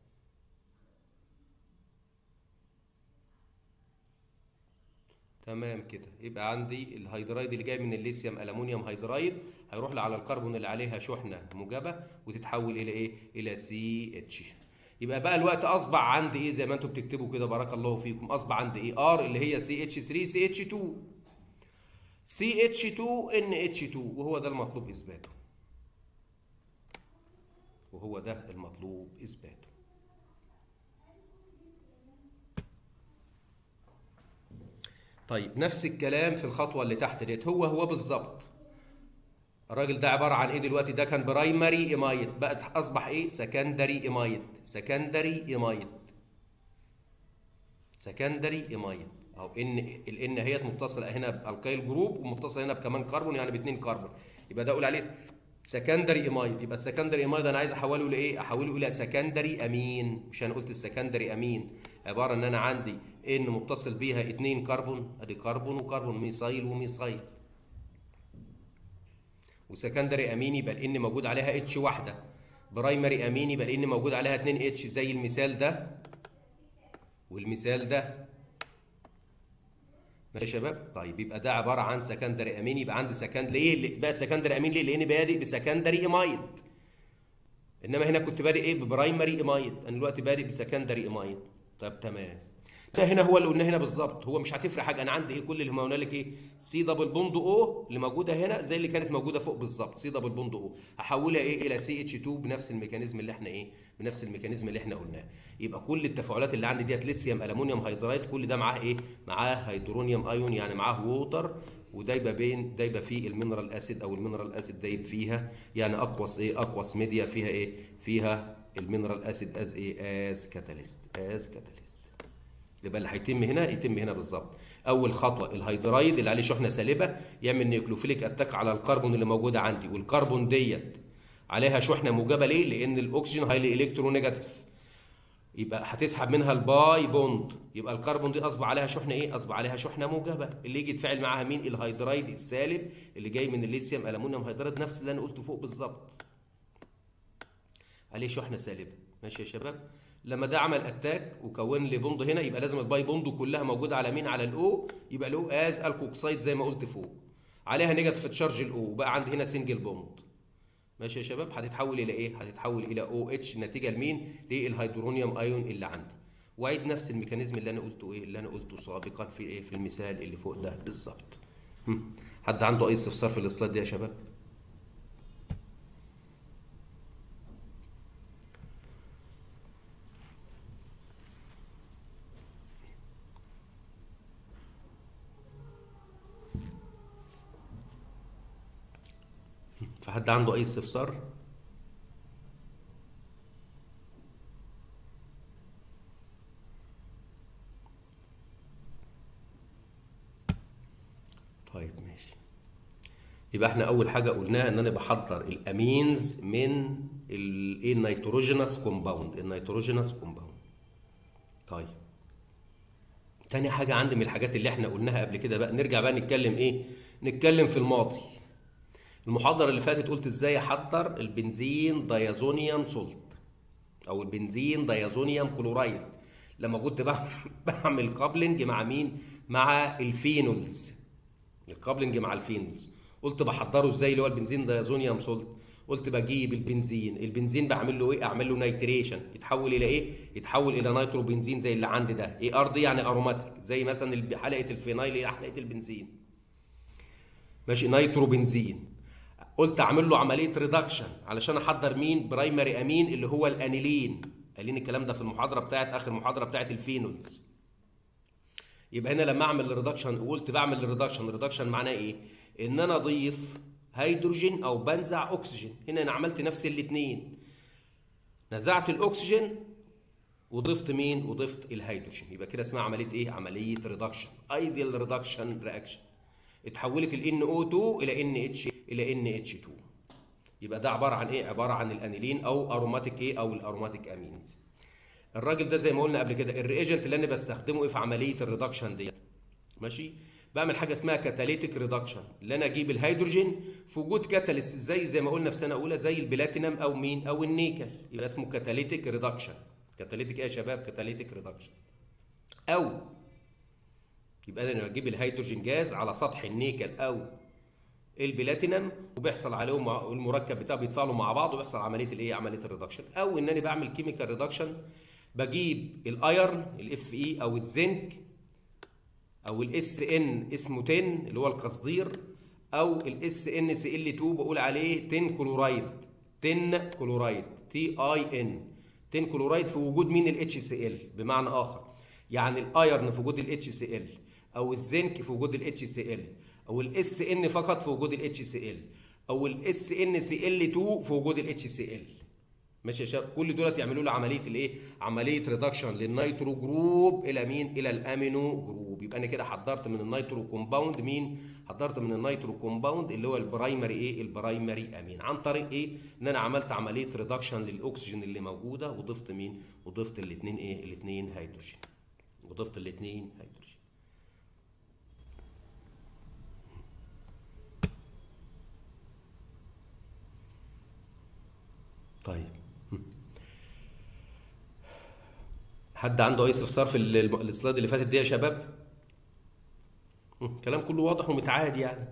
تمام كده يبقى عندي الهيدرايد اللي جاي من الليثيوم الومنيوم هيدرايد هيروح لي على الكربون اللي عليها شحنه موجبه وتتحول الى ايه الى سي اتش يبقى بقى الوقت اصبح عندي ايه زي ما انتم بتكتبوا كده بارك الله فيكم اصبح عندي ايه ار اللي هي سي اتش 3 سي اتش 2 سي اتش 2 ان اتش 2 وهو ده المطلوب اثباته وهو ده المطلوب اثباته طيب نفس الكلام في الخطوه اللي تحت ديت هو هو بالظبط الراجل ده عباره عن ايه دلوقتي ده كان برايمري ايمايد بقت اصبح ايه سكندري ايمايد سكندري ايمايد سكندري ايمايد او ان الان هي متصله هنا بالكايل جروب ومتصله هنا بكمان كربون يعني باثنين كربون يبقى ده اقول عليه سكندري ايمايد يبقى السكندري ايمايد انا عايز احوله لايه احوله الى سكندري امين مش انا قلت السكندري امين عباره ان انا عندي ان متصل بيها اثنين كربون ادي كربون وكربون ميثايل وميثايل وسكندري امين يبقى الان موجود عليها اتش واحده برايمري امين يبقى الان موجود عليها 2 اتش زي المثال ده والمثال ده ماشي يا شباب طيب يبقى ده عباره عن سكندري امين يبقى عندي سكند ليه بقى سكندري امين ليه لان بادئ بسكندري ايمايد انما هنا كنت بادئ ايه ببرايمري ايمايد انا دلوقتي بادئ بسكندري ايمايد طب تمام هنا هو اللي قلناه هنا بالظبط هو مش هتفرق حاجه انا عندي ايه كل اللي قلنا لك ايه سي دبل بوند او اللي موجوده هنا زي اللي كانت موجوده فوق بالظبط سي دبل بوند او هحولها ايه الى سي اتش 2 بنفس الميكانيزم اللي احنا ايه بنفس الميكانيزم اللي احنا قلناه يبقى كل التفاعلات اللي عندي ديت ليثيوم الومنيوم هيدرايد كل ده معاه ايه معاه هيدرونيوم ايون يعني معاه ووتر ودايبه بين دايبه فيه المينرال اسيد او المينرال اسيد دايب فيها يعني اقوس ايه اقوس ميديا فيها ايه فيها المينرال اسيد از ايه از كاتاليست از كاتاليست يبقى اللي هيتم هنا يتم هنا بالظبط اول خطوه الهيدرايد اللي عليه شحنه سالبه يعمل نيوكلوفيليك اتاك على الكربون اللي موجوده عندي والكربون ديت عليها شحنه موجبه ليه لان الاكسجين هايلي الكترونيجاتيف يبقى هتسحب منها الباي بوند يبقى الكربون دي اصبح عليها شحنه ايه اصبح عليها شحنه موجبه اللي يجي يتفاعل معاها مين الهيدرايد السالب اللي جاي من الليثيوم الومنيوم هيدرايد نفس اللي انا قلته فوق بالظبط عليه شحنه سالبه ماشي يا شباب لما ده عمل اتاك وكون لي بوند هنا يبقى لازم الباي بوند كلها موجوده على مين على الاو يبقى الاو از الكوكسايد زي ما قلت فوق عليها نيجاتيف تشارج الاو وبقى عندي هنا سنجل بوند ماشي يا شباب هتتحول الى ايه هتتحول الى او اتش نتيجه لمين للهيدرونيوم ايون اللي عندي واعيد نفس الميكانيزم اللي انا قلته ايه اللي انا قلته سابقا في ايه في المثال اللي فوق ده بالظبط حد عنده اي استفسار في السلايد دي يا شباب فحد عنده اي استفسار طيب ماشي يبقى احنا اول حاجه قلناها ان انا بحضر الامينز من الايه النيتروجينس كومباوند النيتروجينس كومباوند طيب تاني حاجه عندي من الحاجات اللي احنا قلناها قبل كده بقى نرجع بقى نتكلم ايه نتكلم في الماضي المحاضره اللي فاتت قلت ازاي احضر البنزين دايازونيوم سولت او البنزين دايازونيوم كلورايد لما كنت بعمل كابلنج مع مين مع الفينولز الكابلنج مع الفينولز قلت بحضره ازاي اللي هو البنزين دايازونيوم سولت قلت بجيب البنزين البنزين بعمل له ايه اعمل له نيتريشن يتحول الى ايه يتحول الى نيترو بنزين زي اللي عندي ده اي ار دي يعني اروماتيك زي مثلا حلقه الفينايل الى حلقه البنزين ماشي نيترو بنزين قلت اعمل له عمليه ريدكشن علشان احضر مين برايمري امين اللي هو الانيلين قايلين الكلام ده في المحاضره بتاعت اخر محاضره بتاعت الفينولز يبقى هنا لما اعمل الريدكشن قلت بعمل الريدكشن الريدكشن معناه ايه ان انا اضيف هيدروجين او بنزع اكسجين هنا انا عملت نفس الاثنين نزعت الاكسجين وضفت مين وضفت الهيدروجين يبقى كده اسمها عمليه ايه عمليه ريدكشن ايديال ريدكشن رياكشن اتحولت ال NO2 الى NH الى NH2 يبقى ده عباره عن ايه عباره عن الانيلين او اروماتيك ايه او الاروماتيك امينز الراجل ده زي ما قلنا قبل كده الريجنت اللي انا بستخدمه ايه في عمليه الريدكشن دي ماشي بعمل حاجه اسمها كاتاليتيك ريدكشن اللي انا اجيب الهيدروجين في وجود كاتاليست زي زي ما قلنا في سنه اولى زي البلاتينم او مين او النيكل يبقى اسمه كاتاليتيك ريدكشن كاتاليتيك ايه يا شباب كاتاليتيك ريدكشن او يبقى انا بجيب الهيدروجين جاز على سطح النيكل او البلاتينم وبيحصل عليهم المركب بتاعه بيتفاعلوا مع بعض وبيحصل عمليه الايه عمليه الريدكشن او ان انا بعمل كيميكال ريدكشن بجيب الايرن الاف اي او الزنك او الاس ان اسمه 10 اللي هو القصدير او الاس ان سي ال 2 بقول عليه 10 كلورايد 10 كلورايد تي اي ان 10 كلورايد في وجود مين الاتش سي ال بمعنى اخر يعني الايرن في وجود الاتش سي ال او الزنك في وجود الاتش سي ال او الاس ان فقط في وجود الاتش سي ال او الاس ان سي ال 2 في وجود الاتش سي ال ماشي يا شباب كل دولت يعملوا له عمليه الايه عمليه ريدكشن للنيترو جروب الى مين الى الامينو جروب يبقى انا كده حضرت من النيترو كومباوند مين حضرت من النيترو كومباوند اللي هو البرايمري ايه البرايمري امين عن طريق ايه ان انا عملت عمليه ريدكشن للاكسجين اللي موجوده وضفت مين وضفت الاثنين ايه الاثنين هيدروجين وضفت الاثنين هيدروجين طيب حد عنده اي استفسار في السلايد اللي فاتت دي يا شباب كلام كله واضح ومتعاد يعني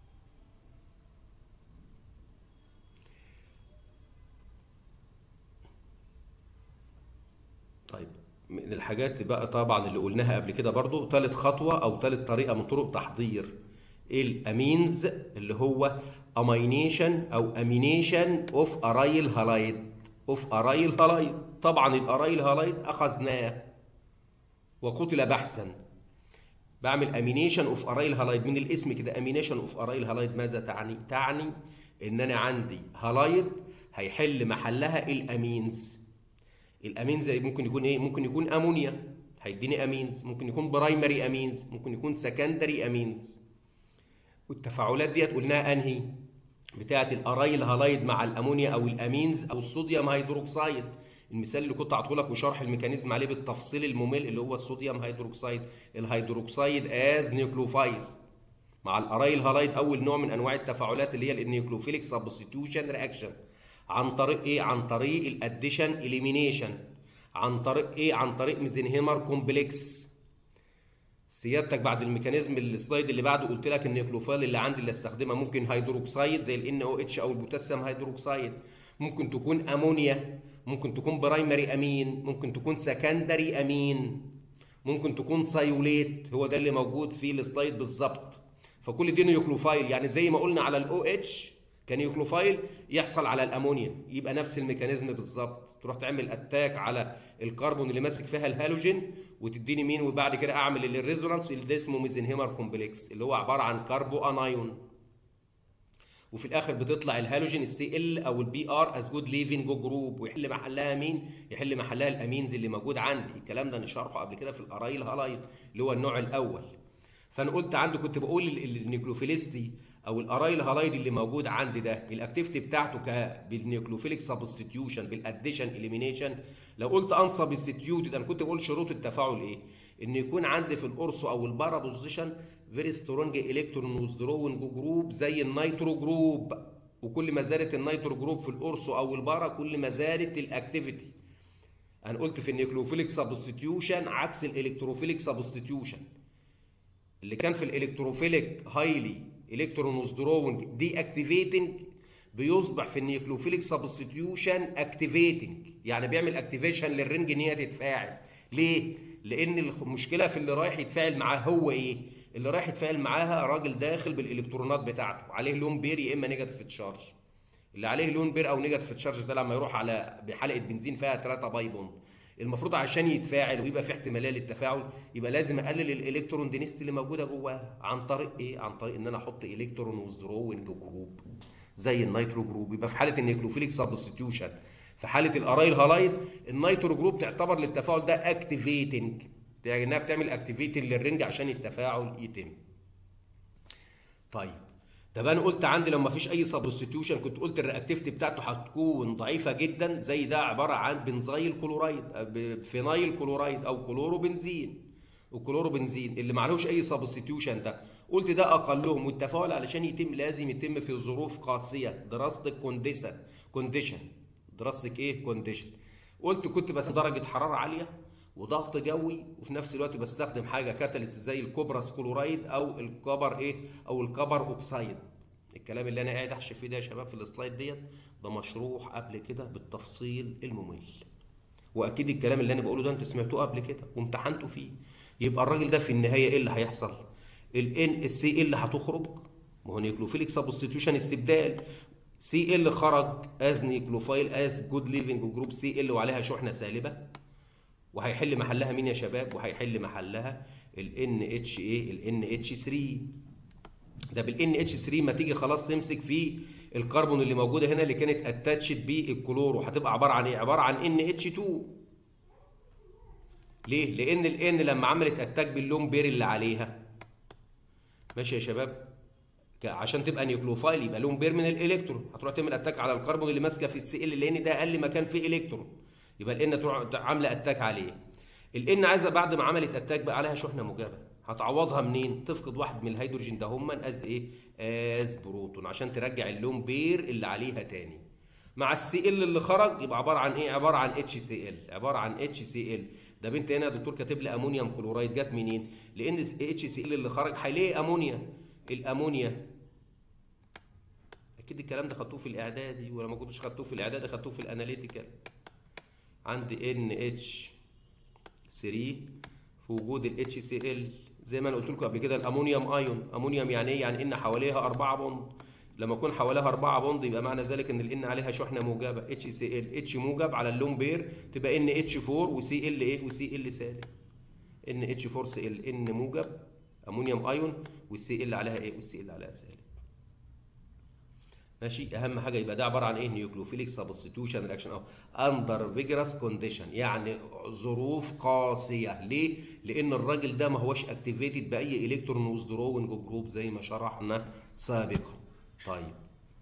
طيب من الحاجات بقى طبعا اللي قلناها قبل كده برضو ثالث خطوة أو ثالث طريقة من طرق تحضير الأمينز اللي هو امينيشن أو امينيشن اوف أرايل هالايد اوف أرايل هالايد طبعا الأرايل هالايد أخذناه وقتل بحثا بعمل امينيشن اوف أرايل هالايد من الاسم كده امينيشن اوف أرايل هالايد ماذا تعني؟ تعني إن أنا عندي هالايد هيحل محلها الأمينز الامينز ممكن يكون ايه ممكن يكون امونيا هيديني امينز ممكن يكون برايمري امينز ممكن يكون سكندري امينز والتفاعلات ديت قلناها انهي بتاعه الارايل هالايد مع الامونيا او الامينز او الصوديوم هيدروكسيد المثال اللي كنت عطيه لك وشرح الميكانيزم عليه بالتفصيل الممل اللي هو الصوديوم هيدروكسيد الهيدروكسيد از نيوكلوفايل مع الارايل هالايد اول نوع من انواع التفاعلات اللي هي النيوكلوفيليك سبستيوشن رياكشن عن طريق ايه عن طريق الاديشن اليمينيشن عن طريق ايه عن طريق ميزنهيمر كومبلكس سيادتك بعد الميكانيزم السلايد اللي بعده قلت لك النيوكلوفيل اللي عندي اللي استخدمها ممكن هيدروكسيد زي ال او اتش او البوتاسيوم هيدروكسيد ممكن تكون امونيا ممكن تكون برايمري امين ممكن تكون سكندري امين ممكن تكون سايوليت هو ده اللي موجود في السلايد بالظبط فكل دي نيوكلوفايل يعني زي ما قلنا على الاو اتش كنيوكلوفايل يحصل على الامونيا يبقى نفس الميكانيزم بالظبط تروح تعمل اتاك على الكربون اللي ماسك فيها الهالوجين وتديني مين وبعد كده اعمل الريزونانس اللي ده اسمه ميزنهيمر كومبلكس اللي هو عباره عن كاربو انايون وفي الاخر بتطلع الهالوجين السي ال او البي ار از جود ليفنج جروب ويحل محلها مين؟ يحل محلها الامينز اللي موجود عندي الكلام ده نشرحه قبل كده في الارايل هالايت اللي هو النوع الاول فانا قلت عنده كنت بقول النيوكلوفيليستي او الارايل هالايد اللي موجود عندي ده الاكتيفيتي بتاعته ك بالنيوكلوفيليك سبستيتيوشن بالاديشن اليمينيشن لو قلت ان سبستيتيوتد انا كنت بقول شروط التفاعل ايه ان يكون عندي في القرص او البارا بوزيشن فيري سترونج الكترون وذرونج جروب زي النيترو جروب وكل ما زادت النيترو جروب في القرص او البارا كل ما زادت الاكتيفيتي انا قلت في النيوكلوفيليك سبستيتيوشن عكس الالكتروفيليك سبستيتيوشن اللي كان في الالكتروفيليك هايلي الكترون وذرونج دي اكتيفيتنج بيصبح في النيوكلوفيليك سبستيتيوشن اكتيفيتنج يعني بيعمل اكتيفيشن للرنج ان هي تتفاعل ليه لان المشكله في اللي رايح يتفاعل معاه هو ايه اللي رايح يتفاعل معاها راجل داخل بالالكترونات بتاعته عليه لون بير يا اما نيجاتيف تشارج اللي عليه لون بير او نيجاتيف تشارج ده لما يروح على بحلقه بنزين فيها 3 باي بوند المفروض عشان يتفاعل ويبقى في احتماليه للتفاعل يبقى لازم اقلل الالكترون دينستي اللي موجوده جواه عن طريق ايه عن طريق ان انا احط الكترون وذروينج جروب زي النيترو جروب يبقى في حاله النيوكلوفيليك سبستيوشن في حاله الارايل هالايد النيترو جروب تعتبر للتفاعل ده اكتيفيتنج يعني انها بتعمل اكتيفيتنج للرنج عشان التفاعل يتم طيب طب انا قلت عندي لو ما فيش اي سبستيوشن كنت قلت الرياكتيفيتي بتاعته هتكون ضعيفه جدا زي ده عباره عن بنزيل كلورايد فينايل كلورايد او كلورو بنزين وكلورو بنزين اللي معلوش اي سبستيوشن ده قلت ده اقلهم والتفاعل علشان يتم لازم يتم في ظروف قاسيه دراستك كونديشن كونديشن دراستك ايه كونديشن قلت كنت بس درجه حراره عاليه وضغط جوي وفي نفس الوقت بستخدم حاجه كاتاليست زي الكوبراس كلورايد او الكبر ايه او الكبر اوكسايد الكلام اللي انا قاعد احشي فيه ده يا شباب في السلايد ديت ده مشروح قبل كده بالتفصيل الممل واكيد الكلام اللي انا بقوله ده انتوا سمعتوه قبل كده وامتحنتوا فيه يبقى الراجل ده في النهايه ايه اللي هيحصل الان السي اللي هتخرج ما هو نيوكلوفيليك سبستيتيوشن استبدال سي ال خرج از نيوكلوفايل از جود ليفنج جروب سي ال وعليها شحنه سالبه وهيحل محلها مين يا شباب وهيحل محلها ال NH ايه ال NH3 ده بال NH3 ما تيجي خلاص تمسك في الكربون اللي موجوده هنا اللي كانت اتاتشد بالكلورو هتبقى عباره عن ايه عباره عن NH2 ليه لان ال N لما عملت اتاك باللون بير اللي عليها ماشي يا شباب عشان تبقى نيوكلوفايل يبقى لون بير من الالكترون هتروح تعمل اتاك على الكربون اللي ماسكه في السي ال لان ده اقل مكان فيه الكترون يبقى الان تروح عامله اتاك عليه الان عايزه بعد ما عملت اتاك بقى عليها شحنه موجبه هتعوضها منين تفقد واحد من الهيدروجين ده هما از ايه از بروتون عشان ترجع اللون بير اللي عليها تاني مع السي ال اللي خرج يبقى عباره عن ايه عباره عن اتش سي ال عباره عن اتش سي ال ده بنت هنا يا دكتور كاتب لي امونيوم كلورايد جت منين لان اتش سي ال اللي خرج هيلاقي امونيا الامونيا اكيد الكلام ده خدتوه في الاعدادي ولا ما كنتوش خدتوه في الاعدادي خدتوه في الاناليتيكال عندي ان اتش 3 في وجود ال اتش سي ال زي ما انا قلت لكم قبل كده الامونيوم ايون امونيوم يعني ايه يعني ان حواليها 4 بوند لما يكون حواليها 4 بوند يبقى معنى ذلك ان الان عليها شحنه موجبه اتش سي ال اتش موجب على اللون بير تبقى ان اتش 4 وسي ال ايه وسي ال سالب ان اتش 4 سي ال ان موجب امونيوم ايون والسي ال عليها ايه والسي ال عليها سالب ماشي اهم حاجه يبقى ده عباره عن ايه نيوكلوفيليك سبستيوشن رياكشن او اندر فيجرس كونديشن يعني ظروف قاسيه ليه لان الراجل ده ما هوش اكتيفيتد باي الكترون وذروينج جروب زي ما شرحنا سابقا طيب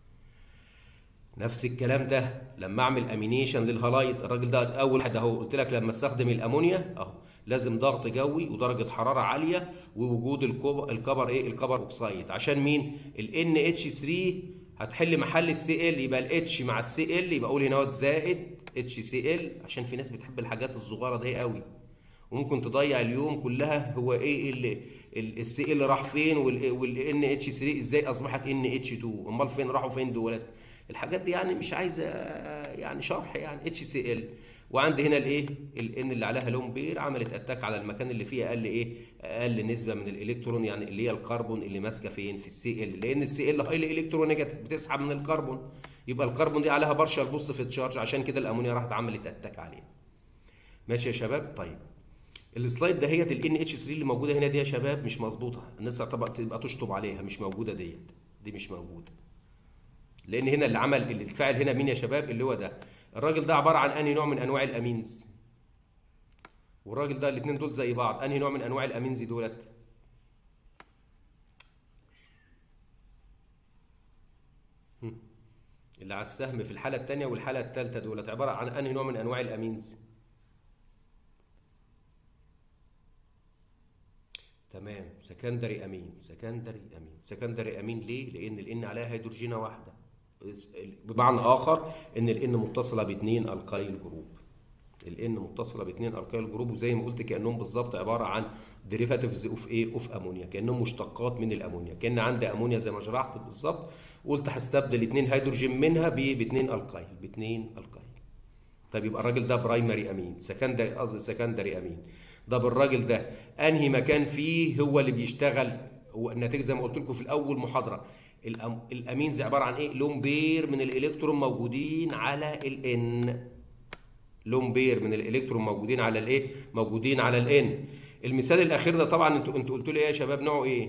نفس الكلام ده لما اعمل امينيشن للهالايد الراجل ده اول واحد اهو قلت لك لما استخدم الامونيا اهو لازم ضغط جوي ودرجه حراره عاليه ووجود الكبر ايه الكبر اوكسايد عشان مين ال اتش 3 هتحل محل السي ال يبقى الاتش مع السي ال يبقى اقول هنا زائد اتش سي ال عشان في ناس بتحب الحاجات الصغيره دي قوي وممكن تضيع اليوم كلها هو ايه اللي السي ال راح فين والان اتش 3 ازاي اصبحت ان اتش 2 امال فين راحوا فين دولت الحاجات دي يعني مش عايزه يعني شرح يعني اتش سي ال وعندي هنا الايه الان اللي عليها لون بير عملت اتاك على المكان اللي فيه اقل ايه اقل نسبه من الالكترون يعني اللي هي الكربون اللي ماسكه فين في السي ال لان السي ال هايلي الكترونيجاتيف بتسحب من الكربون يبقى الكربون دي عليها بارشال بوزيتيف تشارج عشان كده الامونيا راحت عملت اتاك عليه ماشي يا شباب طيب السلايد دهيت ال اتش 3 اللي موجوده هنا دي يا شباب مش مظبوطه الناس تبقى تشطب عليها مش موجوده ديت دي مش موجوده لان هنا اللي عمل اللي اتفاعل هنا مين يا شباب اللي هو ده الراجل ده عباره عن انهي نوع من انواع الامينز والراجل ده الاثنين دول زي بعض انهي نوع من انواع الامينز دولت اللي على السهم في الحاله الثانيه والحاله الثالثه دولت عباره عن انهي نوع من انواع الامينز تمام سكندري امين سكندري امين سكندري امين ليه لان الان عليها هيدروجينه واحده بمعنى اخر ان الان متصله باثنين القايل جروب الان متصله باثنين القايل جروب وزي ما قلت كانهم بالظبط عباره عن ديريفاتيفز اوف ايه اوف امونيا كانهم مشتقات من الامونيا كان عندي امونيا زي ما شرحت بالظبط وقلت هستبدل اثنين هيدروجين منها باثنين القايل باثنين القايل طيب يبقى الراجل ده برايمري امين سكندري قصدي سكندري امين ده بالراجل ده انهي مكان فيه هو اللي بيشتغل والنتيجه زي ما قلت لكم في الاول محاضره الامينز عباره عن ايه لون بير من الالكترون موجودين على الان لون بير من الالكترون موجودين على الايه موجودين على الان المثال الاخير ده طبعا انتوا انتوا قلتوا لي ايه يا شباب نوعه ايه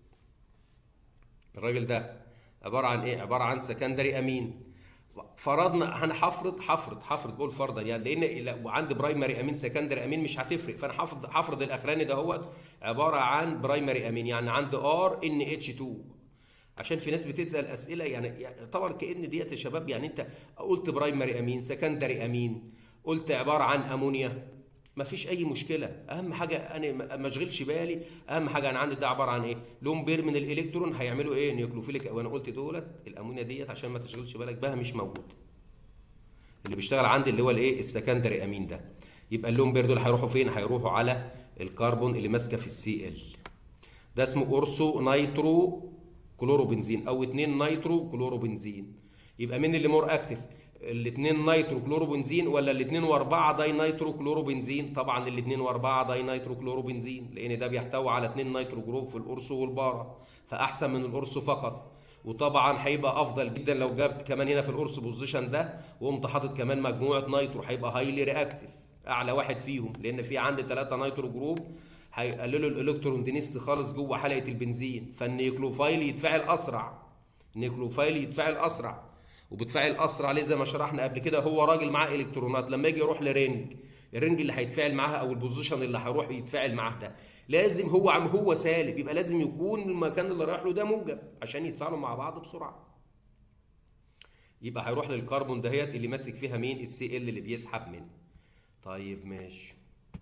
الراجل ده عباره عن ايه عباره عن سكندري امين فرضنا انا هفرض هفرض هفرض بقول فرضا يعني لان لو عندي برايمري امين سكندري امين مش هتفرق فانا هفرض هفرض الاخراني ده هو عباره عن برايمري امين يعني عندي ار ان اتش 2 عشان في ناس بتسال اسئله يعني, يعني طبعا كان ديت يا شباب يعني انت قلت برايمري امين سكندري امين قلت عباره عن امونيا ما فيش اي مشكله اهم حاجه انا ما اشغلش بالي اهم حاجه انا عندي ده عباره عن ايه لون بير من الالكترون هيعملوا ايه نيوكلوفيليك وانا قلت دولت الامونيا ديت عشان ما تشغلش بالك بها مش موجود اللي بيشتغل عندي اللي هو الايه السكندري امين ده يبقى اللون بير دول هيروحوا فين هيروحوا على الكربون اللي ماسكه في السي ال ده اسمه اورسو نايترو كلوروبنزين او 2 نايترو كلوروبنزين يبقى مين اللي مور اكتف الاثنين نيترو كلوروبنزين ولا الاثنين واربعه داي نيترو كلوروبنزين طبعا الاثنين واربعه داي نيترو كلوروبنزين لان ده بيحتوي على اثنين نيترو جروب في القرص والبارا فاحسن من القرص فقط وطبعا هيبقى افضل جدا لو جبت كمان هنا في القرص بوزيشن ده وقمت حاطط كمان مجموعه نيترو هيبقى هايلي رياكتيف اعلى واحد فيهم لان في عندي ثلاثه نيترو جروب هيقللوا الالكترون دينيست خالص جوه حلقه البنزين فالنيكلوفايل يتفاعل اسرع النيكلوفايل يتفاعل اسرع وبتفاعل اسرع عليه زي ما شرحنا قبل كده هو راجل معاه الكترونات لما يجي يروح لرينج الرينج اللي هيتفاعل معاها او البوزيشن اللي هيروح يتفاعل معاه ده لازم هو عم هو سالب يبقى لازم يكون المكان اللي رايح له ده موجب عشان يتفاعلوا مع بعض بسرعه يبقى هيروح للكربون دهيت اللي ماسك فيها مين السي ال اللي بيسحب منه طيب ماشي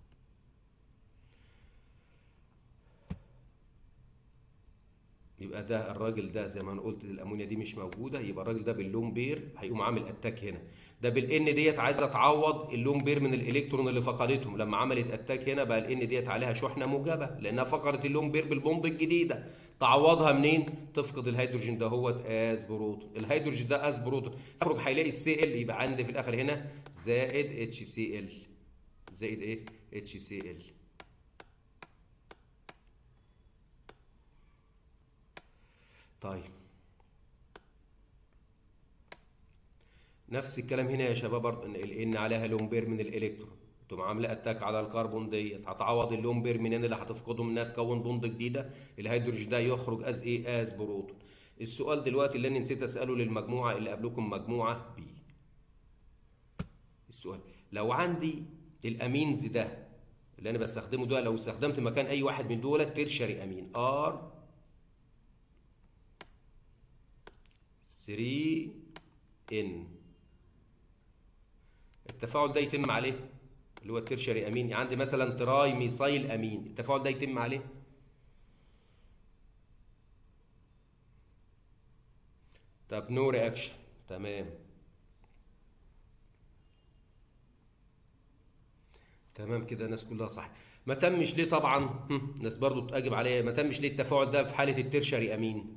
يبقى ده الراجل ده زي ما انا قلت الامونيا دي مش موجوده يبقى الراجل ده باللون بير هيقوم عامل اتاك هنا ده بالان ديت عايزه تعوض اللون بير من الالكترون اللي فقدتهم لما عملت اتاك هنا بقى الان ديت عليها شحنه موجبه لانها فقدت اللون بير بالبوند الجديده تعوضها منين تفقد الهيدروجين ده هو از بروتون الهيدروجين ده از بروتون يخرج هيلاقي السي ال يبقى عندي في الاخر هنا زائد اتش سي ال زائد ايه اتش سي ال طيب نفس الكلام هنا يا شباب برضه ان عليها لون بير من الالكترون تقوم عامله اتاك على الكربون ديت هتعوض اللون بير منين اللي هتفقده منها تكون بوند جديده الهيدروجين ده يخرج از ايه از بروتون السؤال دلوقتي اللي انا نسيت اساله للمجموعه اللي قبلكم مجموعه بي السؤال لو عندي الامينز ده اللي انا بستخدمه ده لو استخدمت مكان اي واحد من دول ترشري امين ار 3 ان التفاعل ده يتم عليه اللي هو الترشري امين يعني عندي مثلا تراي ميثايل امين التفاعل ده يتم عليه طب نو رياكشن تمام تمام كده الناس كلها صح ما تمش ليه طبعا الناس برضو تجب عليا ما تمش ليه التفاعل ده في حاله الترشري امين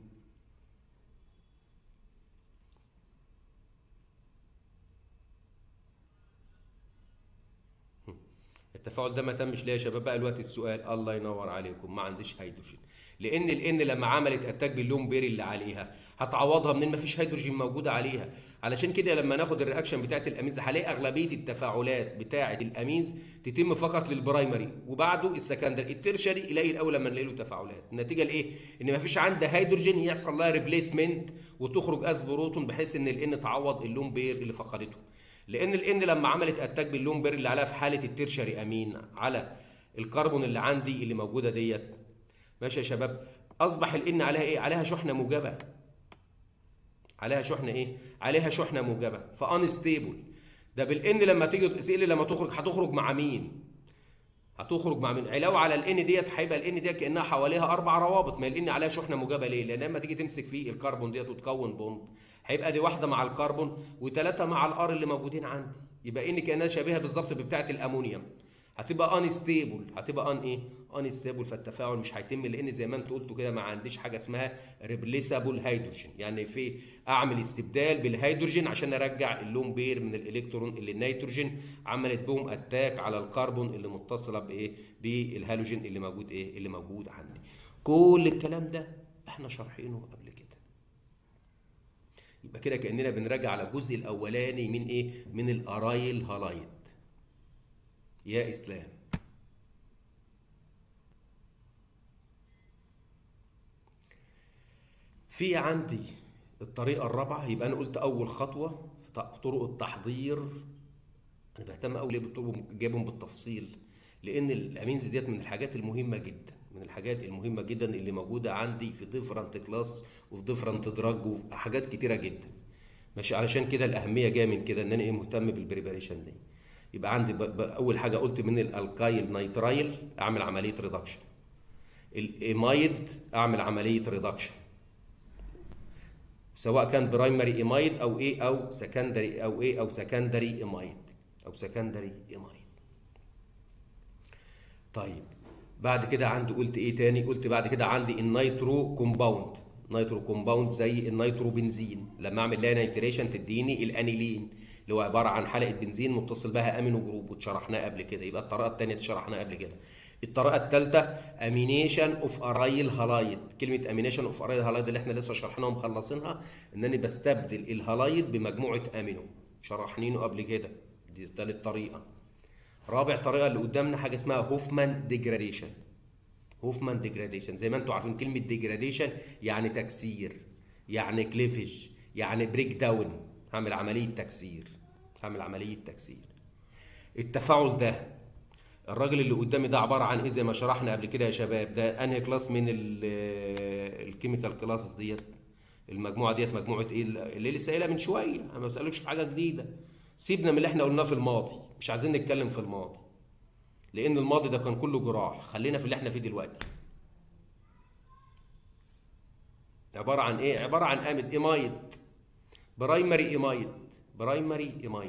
التفاعل ده ما تمش ليه يا شباب بقى الوقت السؤال الله ينور عليكم ما عنديش هيدروجين لان الان لما عملت اتاك باللون بيري اللي عليها هتعوضها منين ما فيش هيدروجين موجوده عليها علشان كده لما ناخد الرياكشن بتاعت الامينز هلاقي اغلبيه التفاعلات بتاعه الامينز تتم فقط للبرايمري وبعده السكندري الترشري قليل قوي لما نلاقي له تفاعلات النتيجه لايه ان ما فيش عندها هيدروجين يحصل لها ريبليسمنت وتخرج از بروتون بحيث ان الان تعوض اللون بير اللي فقدته لان الان لما عملت اتاك باللون بير اللي عليها في حاله الترشري امين على الكربون اللي عندي اللي موجوده ديت ماشي يا شباب اصبح الان عليها ايه عليها شحنه موجبه عليها شحنه ايه عليها شحنه موجبه فانستيبل ده بالان لما تيجي تسال لما تخرج هتخرج مع مين هتخرج مع مين علاوه على الان ديت هيبقى الان ديت كانها حواليها اربع روابط ما الان عليها شحنه موجبه ليه لان لما تيجي تمسك فيه الكربون ديت وتكون بوند هيبقى دي واحده مع الكربون وثلاثه مع الار اللي موجودين عندي يبقى ان كانها شبيهه بالظبط بتاعه الامونيوم هتبقى انستيبل هتبقى ان ايه انستيبل فالتفاعل مش هيتم لان زي ما انت قلتوا كده ما عنديش حاجه اسمها ريبليسابل هيدروجين يعني في اعمل استبدال بالهيدروجين عشان ارجع اللون بير من الالكترون اللي النيتروجين عملت بهم اتاك على الكربون اللي متصله بايه بالهالوجين اللي موجود ايه اللي موجود عندي كل الكلام ده احنا شارحينه قبل كده يبقى كده كاننا بنراجع على الجزء الاولاني من ايه من الارايل هالايد يا اسلام في عندي الطريقه الرابعه يبقى انا قلت اول خطوه في طرق التحضير انا بهتم قوي ليه بالطرق جايبهم بالتفصيل لان الامينز ديت من الحاجات المهمه جدا من الحاجات المهمه جدا اللي موجوده عندي في ديفرنت كلاس وفي ديفرنت دراج وفي حاجات كتيره جدا ماشي علشان كده الاهميه جايه من كده ان انا ايه مهتم بالبريباريشن دي يبقى عندي ب... ب... اول حاجه قلت من الالكايل نيترايل اعمل عمليه ريدكشن الايمايد اعمل عمليه ريدكشن سواء كان برايمري ايمايد او ايه او سكندري او ايه او سكندري ايمايد او سكندري ايمايد طيب بعد كده عندي قلت ايه تاني قلت بعد كده عندي النيترو كومباوند نيترو كومباوند زي النيترو بنزين لما اعمل لها نيتريشن تديني الانيلين اللي هو عباره عن حلقه بنزين متصل بها امينو جروب وشرحناه قبل كده يبقى الطريقه الثانيه شرحناها قبل كده الطريقه الثالثه امينيشن اوف ارايل هالايد كلمه امينيشن اوف ارايل هالايد اللي احنا لسه شرحناها ومخلصينها ان انا بستبدل الهالايد بمجموعه امينو شرحنينه قبل كده دي ثالث طريقه رابع طريقه اللي قدامنا حاجه اسمها هوفمان ديجراديشن هوفمان ديجراديشن زي ما انتم عارفين كلمه ديجراديشن يعني تكسير يعني كليفج يعني بريك داون هعمل عمليه تكسير هعمل عمليه تكسير التفاعل ده الراجل اللي قدامي ده عباره عن ايه زي ما شرحنا قبل كده يا شباب ده انهي كلاس من الكيميكال كلاس ديت المجموعه ديت مجموعه ايه اللي لسه قايلها من شويه انا ما بسالكش في حاجه جديده سيبنا من اللي احنا قلناه في الماضي مش عايزين نتكلم في الماضي لان الماضي ده كان كله جراح خلينا في اللي احنا فيه دلوقتي عباره عن ايه عباره عن امد ايمايد برايمري ايمايد برايمري ايمايد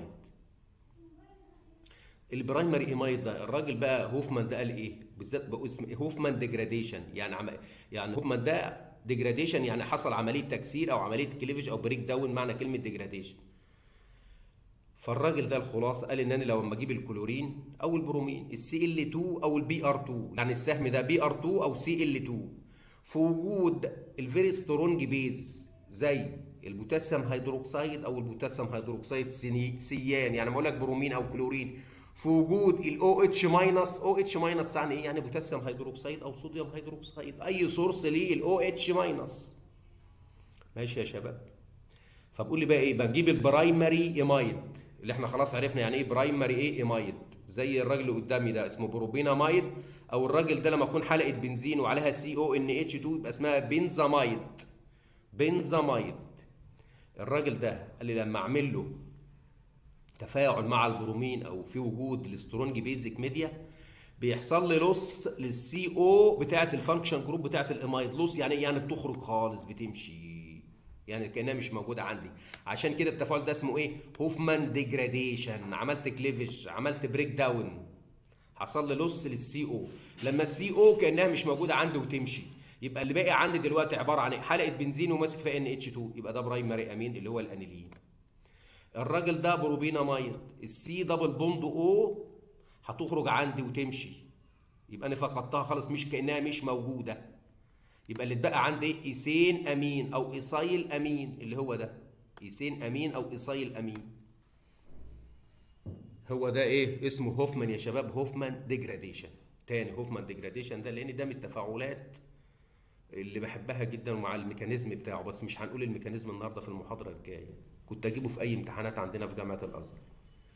البرايمري ايمايد ده الراجل بقى هوفمان ده قال ايه بالذات بقى اسم هوفمان ديجراديشن يعني عم... يعني هوفمان ده ديجراديشن يعني حصل عمليه تكسير او عمليه كليفج او بريك داون معنى كلمه ديجراديشن فالراجل ده الخلاصه قال ان انا لو اما اجيب الكلورين او البرومين السي ال 2 او البي ار 2 يعني السهم ده بي ار 2 او سي ال 2 في وجود الفيري سترونج بيز زي البوتاسيوم هيدروكسيد او البوتاسيوم هيدروكسيد سيان يعني بقول لك برومين او كلورين في وجود الاو اتش ماينس او اتش ماينس يعني ايه يعني بوتاسيوم هيدروكسيد او صوديوم هيدروكسيد اي سورس ليه الاو اتش ماينس ماشي يا شباب فبقول لي بقى ايه بجيب البرايمري ايمايد اللي احنا خلاص عرفنا يعني ايه برايمري ايه ايمايد زي الراجل اللي قدامي ده اسمه بروبينامايد او الراجل ده لما اكون حلقه بنزين وعليها سي او ان اتش 2 يبقى اسمها بنزامايد بنزامايد الراجل ده قال لي لما اعمل له تفاعل مع البرومين او في وجود السترونج بيزك ميديا بيحصل لي لوس للسي او بتاعه الفانكشن جروب بتاعه الامايد لوس يعني يعني بتخرج خالص بتمشي يعني كانها مش موجوده عندي عشان كده التفاعل ده اسمه ايه هوفمان ديجراديشن عملت كليفج عملت بريك داون حصل لي لوس للسي او لما السي او كانها مش موجوده عندي وتمشي يبقى اللي باقي عندي دلوقتي عباره عن ايه حلقه بنزين وماسك فيها ان اتش 2 يبقى ده برايمري امين اللي هو الانيلين الراجل ده بروبينامايد السي دبل بوند او هتخرج عندي وتمشي يبقى انا فقدتها خالص مش كانها مش موجوده يبقى اللي اتبقى عندي ايه ايسين امين او ايسايل امين اللي هو ده ايسين امين او ايسايل امين هو ده ايه اسمه هوفمان يا شباب هوفمان ديجراديشن تاني هوفمان ديجراديشن ده لان ده من التفاعلات اللي بحبها جدا مع الميكانيزم بتاعه بس مش هنقول الميكانيزم النهارده في المحاضره الجايه كنت اجيبه في اي امتحانات عندنا في جامعه الازهر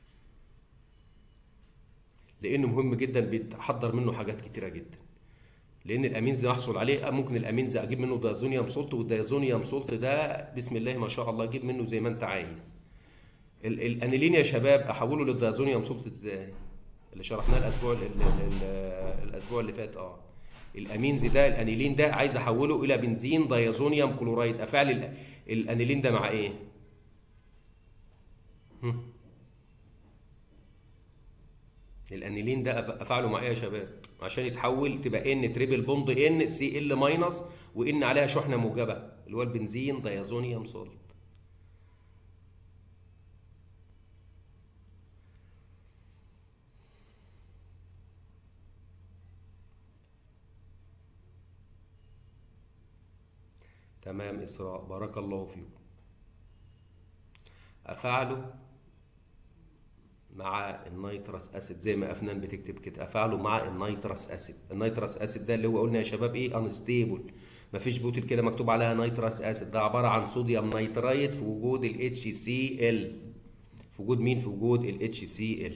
لانه مهم جدا بيتحضر منه حاجات كتيره جدا لان الامينز احصل عليه ممكن الامينز اجيب منه دايزونيوم سولت والدايزونيوم سولت ده بسم الله ما شاء الله اجيب منه زي ما انت عايز ال- الانيلين يا شباب احوله للدايزونيوم سولت ازاي اللي شرحناه الاسبوع ال ال ال الاسبوع اللي فات اه الامينز ده الانيلين ده عايز احوله الى بنزين دايزونيوم كلورايد افعل ال- الانيلين ده مع ايه هم؟ الانيلين ده أف- افعله مع ايه يا شباب عشان يتحول تبقى ان تريبل بوند ان سي ال ماينس وان عليها شحنه موجبه اللي هو البنزين دايزونيوم سولت تمام اسراء بارك الله فيكم افعله مع النيترس اسيد زي ما افنان بتكتب كده افعله مع النيترس اسيد النيترس اسيد ده اللي هو قلنا يا شباب ايه انستيبل مفيش بوتل كده مكتوب عليها نيترس اسيد ده عباره عن صوديوم نيترايت في وجود ال HCl في وجود مين في وجود ال HCl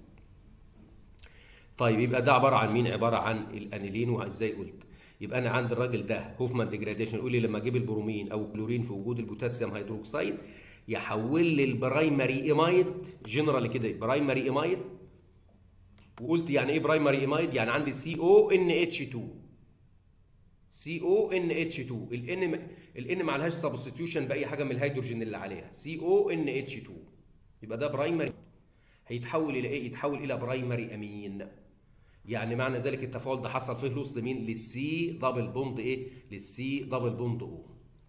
طيب يبقى ده عباره عن مين عباره عن الانيلين وازاي قلت يبقى انا عند الراجل ده هوفمان ديجراديشن يقول لي لما اجيب البرومين او الكلورين في وجود البوتاسيوم هيدروكسيد يحول لي البرايمري ايمايد جنرال كده برايمري ايمايد وقلت يعني ايه برايمري ايمايد يعني عندي سي او ان اتش 2 سي او ان اتش 2 الان الان ما عليهاش سبستيوشن باي حاجه من الهيدروجين اللي عليها سي او ان اتش 2 يبقى ده برايمري هيتحول الى ايه يتحول الى برايمري امين يعني معنى ذلك التفاعل ده حصل فيه لوس لمين للسي دبل بوند ايه للسي دبل بوند او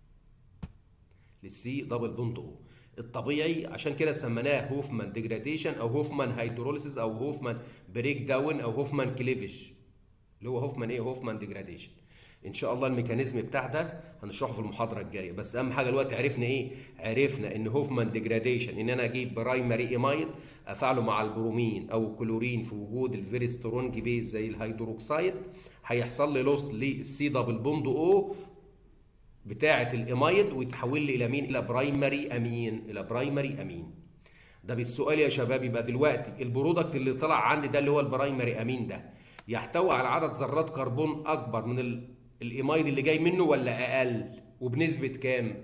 للسي دبل بوند او الطبيعي عشان كده سميناه هوفمان ديجراديشن او هوفمان هيدروليسيس او هوفمان بريك داون او هوفمان كليفج اللي هو هوفمان ايه هوفمان ديجراديشن ان شاء الله الميكانيزم بتاع ده هنشرحه في المحاضره الجايه بس اهم حاجه دلوقتي عرفنا ايه عرفنا ان هوفمان ديجراديشن ان انا اجيب برايمري ايمايد افعله مع البرومين او الكلورين في وجود الفيري سترونج بيز زي الهيدروكسيد هيحصل لي لوس للسي دبل بوند او بتاعه الايمايد ويتحول لي الى مين الى برايمري امين الى برايمري امين ده بالسؤال يا شباب يبقى دلوقتي البرودكت اللي طلع عندي ده اللي هو البرايمري امين ده يحتوي على عدد ذرات كربون اكبر من ال- الايمايد اللي جاي منه ولا اقل وبنسبه كام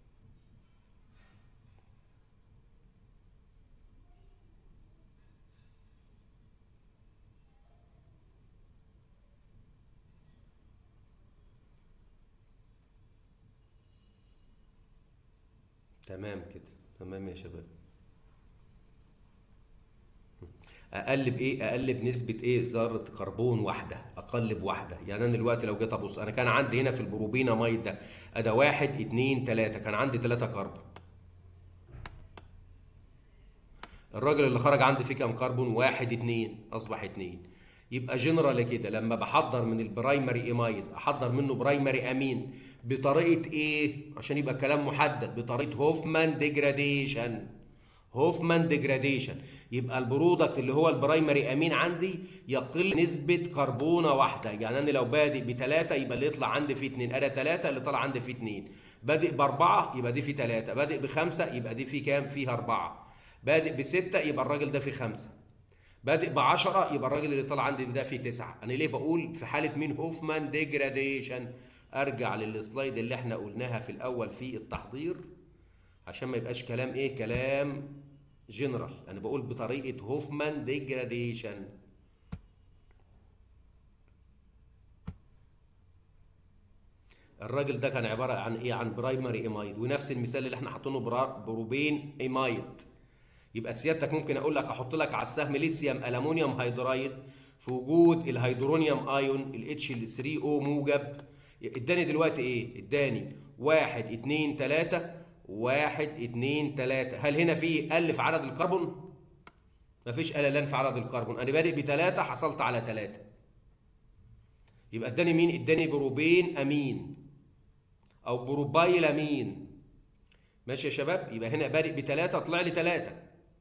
تمام كده تمام يا شباب اقل بايه اقل بنسبه ايه ذره كربون واحده اقل بواحده يعني انا دلوقتي لو جيت ابص انا كان عندي هنا في البروبينا مايد ده ادا واحد اتنين تلاته كان عندي تلاته كربون الراجل اللي خرج عندي فيه كام كربون واحد اتنين اصبح اتنين يبقى جنرال كده لما بحضر من البرايمري ايمايد احضر منه برايمري امين بطريقه ايه عشان يبقى كلام محدد بطريقه هوفمان ديجراديشن هوفمان ديجراديشن يبقى البرودكت اللي هو البرايمري امين عندي يقل نسبه كربونه واحده يعني انا لو بادئ بثلاثه يبقى اللي يطلع عندي فيه اثنين انا ثلاثه اللي طلع عندي فيه اثنين بادئ باربعه يبقى دي فيه ثلاثه بادئ بخمسه يبقى دي فيه كام فيه اربعه بادئ بسته يبقى الراجل ده فيه خمسه بادئ ب 10 يبقى الراجل اللي طلع عندي ده فيه تسعه انا ليه بقول في حاله مين هوفمان ديجراديشن ارجع للسلايد اللي احنا قلناها في الاول في التحضير عشان ما يبقاش كلام ايه كلام جنرال انا بقول بطريقه هوفمان ديجراديشن الراجل ده كان عباره عن ايه عن برايمري ايمايد ونفس المثال اللي احنا حاطينه برا- بروبين ايمايد يبقى سيادتك ممكن اقول لك احط لك على السهم ليثيوم الومنيوم هيدرايد في وجود الهيدرونيوم ايون الاتش 3 او موجب اداني دلوقتي ايه اداني واحد اتنين تلاتة واحد اتنين تلاتة هل هنا في قل في عدد الكربون مفيش قللان في عدد الكربون انا بادئ بتلاتة حصلت على تلاتة يبقى اداني مين اداني بروبين امين او بروبايل امين ماشي يا شباب يبقى هنا بادئ بتلاتة طلع لي تلاتة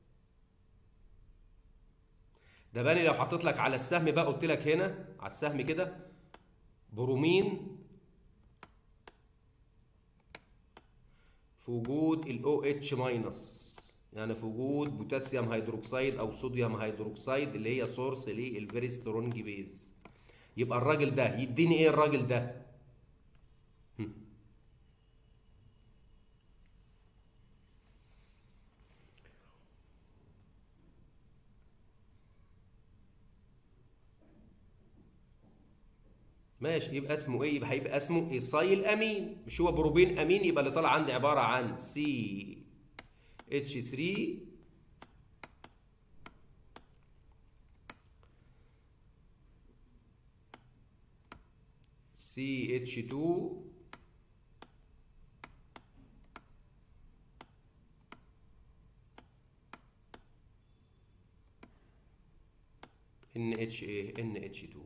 ده باني لو حطيت لك على السهم بقى قلت لك هنا على السهم كده برومين في وجود ال OH ماينس يعني في وجود بوتاسيوم هيدروكسيد او صوديوم هيدروكسيد اللي هي سورس للفيري سترونج بيز يبقى الراجل ده يديني ايه الراجل ده هم. ماشي يبقى اسمه ايه يبقى هيبقى اسمه ايصايل امين مش هو بروبين امين يبقى اللي طالع عندي عباره عن سي اتش 3 سي اتش 2 ان اتش ايه ان اتش 2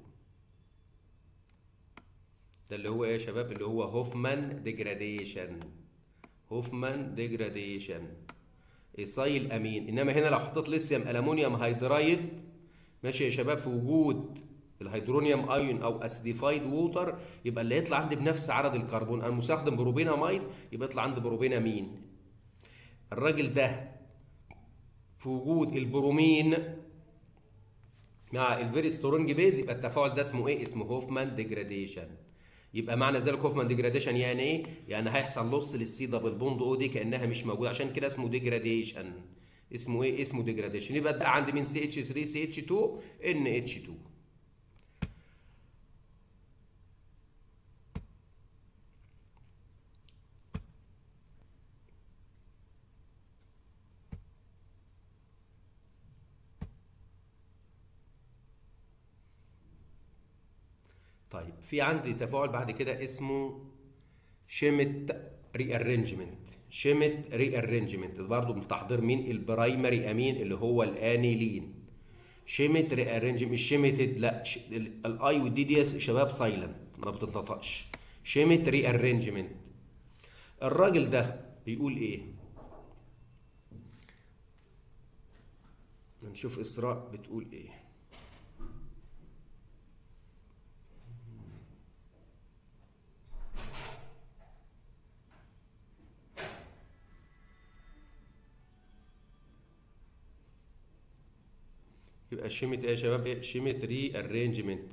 ده اللي هو ايه يا شباب اللي هو هوفمان ديجراديشن هوفمان ديجراديشن ايصايل امين انما هنا لو حطيت ليثيوم الومنيوم هيدرايد ماشي يا شباب في وجود الهيدرونيوم ايون او اسيديفايد ووتر يبقى اللي يطلع عندي بنفس عدد الكربون انا مستخدم بروبيناميد يبقى يطلع عندي بروبينامين الراجل ده في وجود البرومين مع الفيري سترونج بيز يبقى التفاعل ده اسمه ايه اسمه هوفمان ديجراديشن يبقى معنى ذلك هوفمان ديجراديشن يعني ايه يعني هيحصل لص للسي دبل بوند او دي كانها مش موجوده عشان كده اسمه ديجراديشن اسمه ايه اسمه ديجراديشن يبقى ده عندي من سي اتش 3 سي اتش 2 ان اتش 2 طيب في عندي تفاعل بعد كده اسمه شيمت ري ارينجمنت شيمت ري ارينجمنت برضه من تحضير مين البرايمري امين اللي هو الانيلين شيمت ري ارينجمنت مش شيمتد لا ش... الاي والدي دي اس شباب سايلنت ما بتنطقش شيمت ري ارينجمنت الراجل ده بيقول ايه نشوف اسراء بتقول ايه يبقى شيمة ايه يا شباب ايه شيمة ري ارينجمنت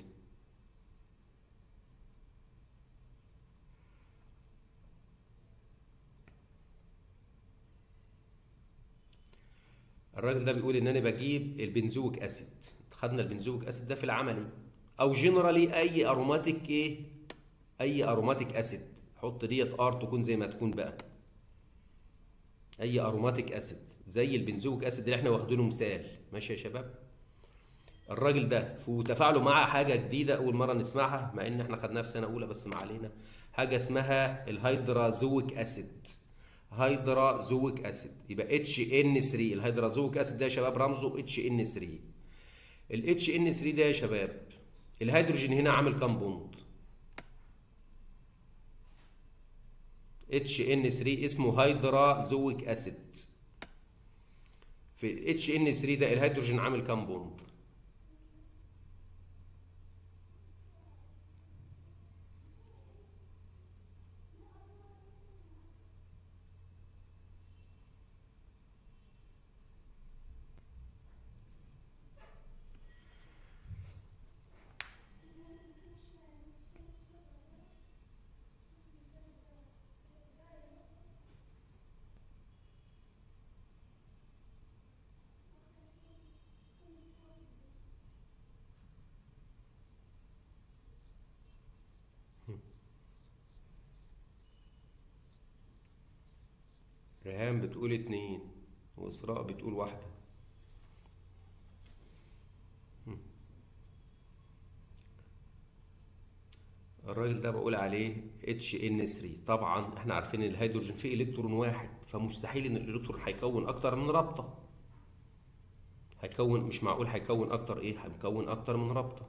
الراجل ده بيقول ان انا بجيب البنزويك اسيد خدنا البنزويك اسيد ده في العملي او جنرالي اي اروماتيك ايه اي اروماتيك اسيد حط ديت ار تكون زي ما تكون بقى اي اروماتيك اسيد زي البنزويك اسيد اللي احنا واخدينه مثال ماشي يا شباب الراجل ده في تفاعله مع حاجه جديده اول مره نسمعها مع ان احنا خدناها في سنه اولى بس ما علينا حاجه اسمها الهيدرازويك اسيد هيدرازويك اسيد يبقى اتش ان 3 الهيدرازويك اسيد ده يا شباب رمزه اتش ان 3 الاتش ان 3 ده يا شباب الهيدروجين هنا عامل كام بوند اتش ان 3 اسمه هيدرازويك اسيد في اتش ان 3 ده الهيدروجين عامل كام بوند ريهام بتقول اتنين وإسراء بتقول واحدة الراجل ده بقول عليه اتش ان 3 طبعا احنا عارفين ان الهيدروجين فيه الكترون واحد فمستحيل ان الالكترون هيكون اكتر من رابطه هيكون مش معقول هيكون اكتر ايه هيكون اكتر من رابطه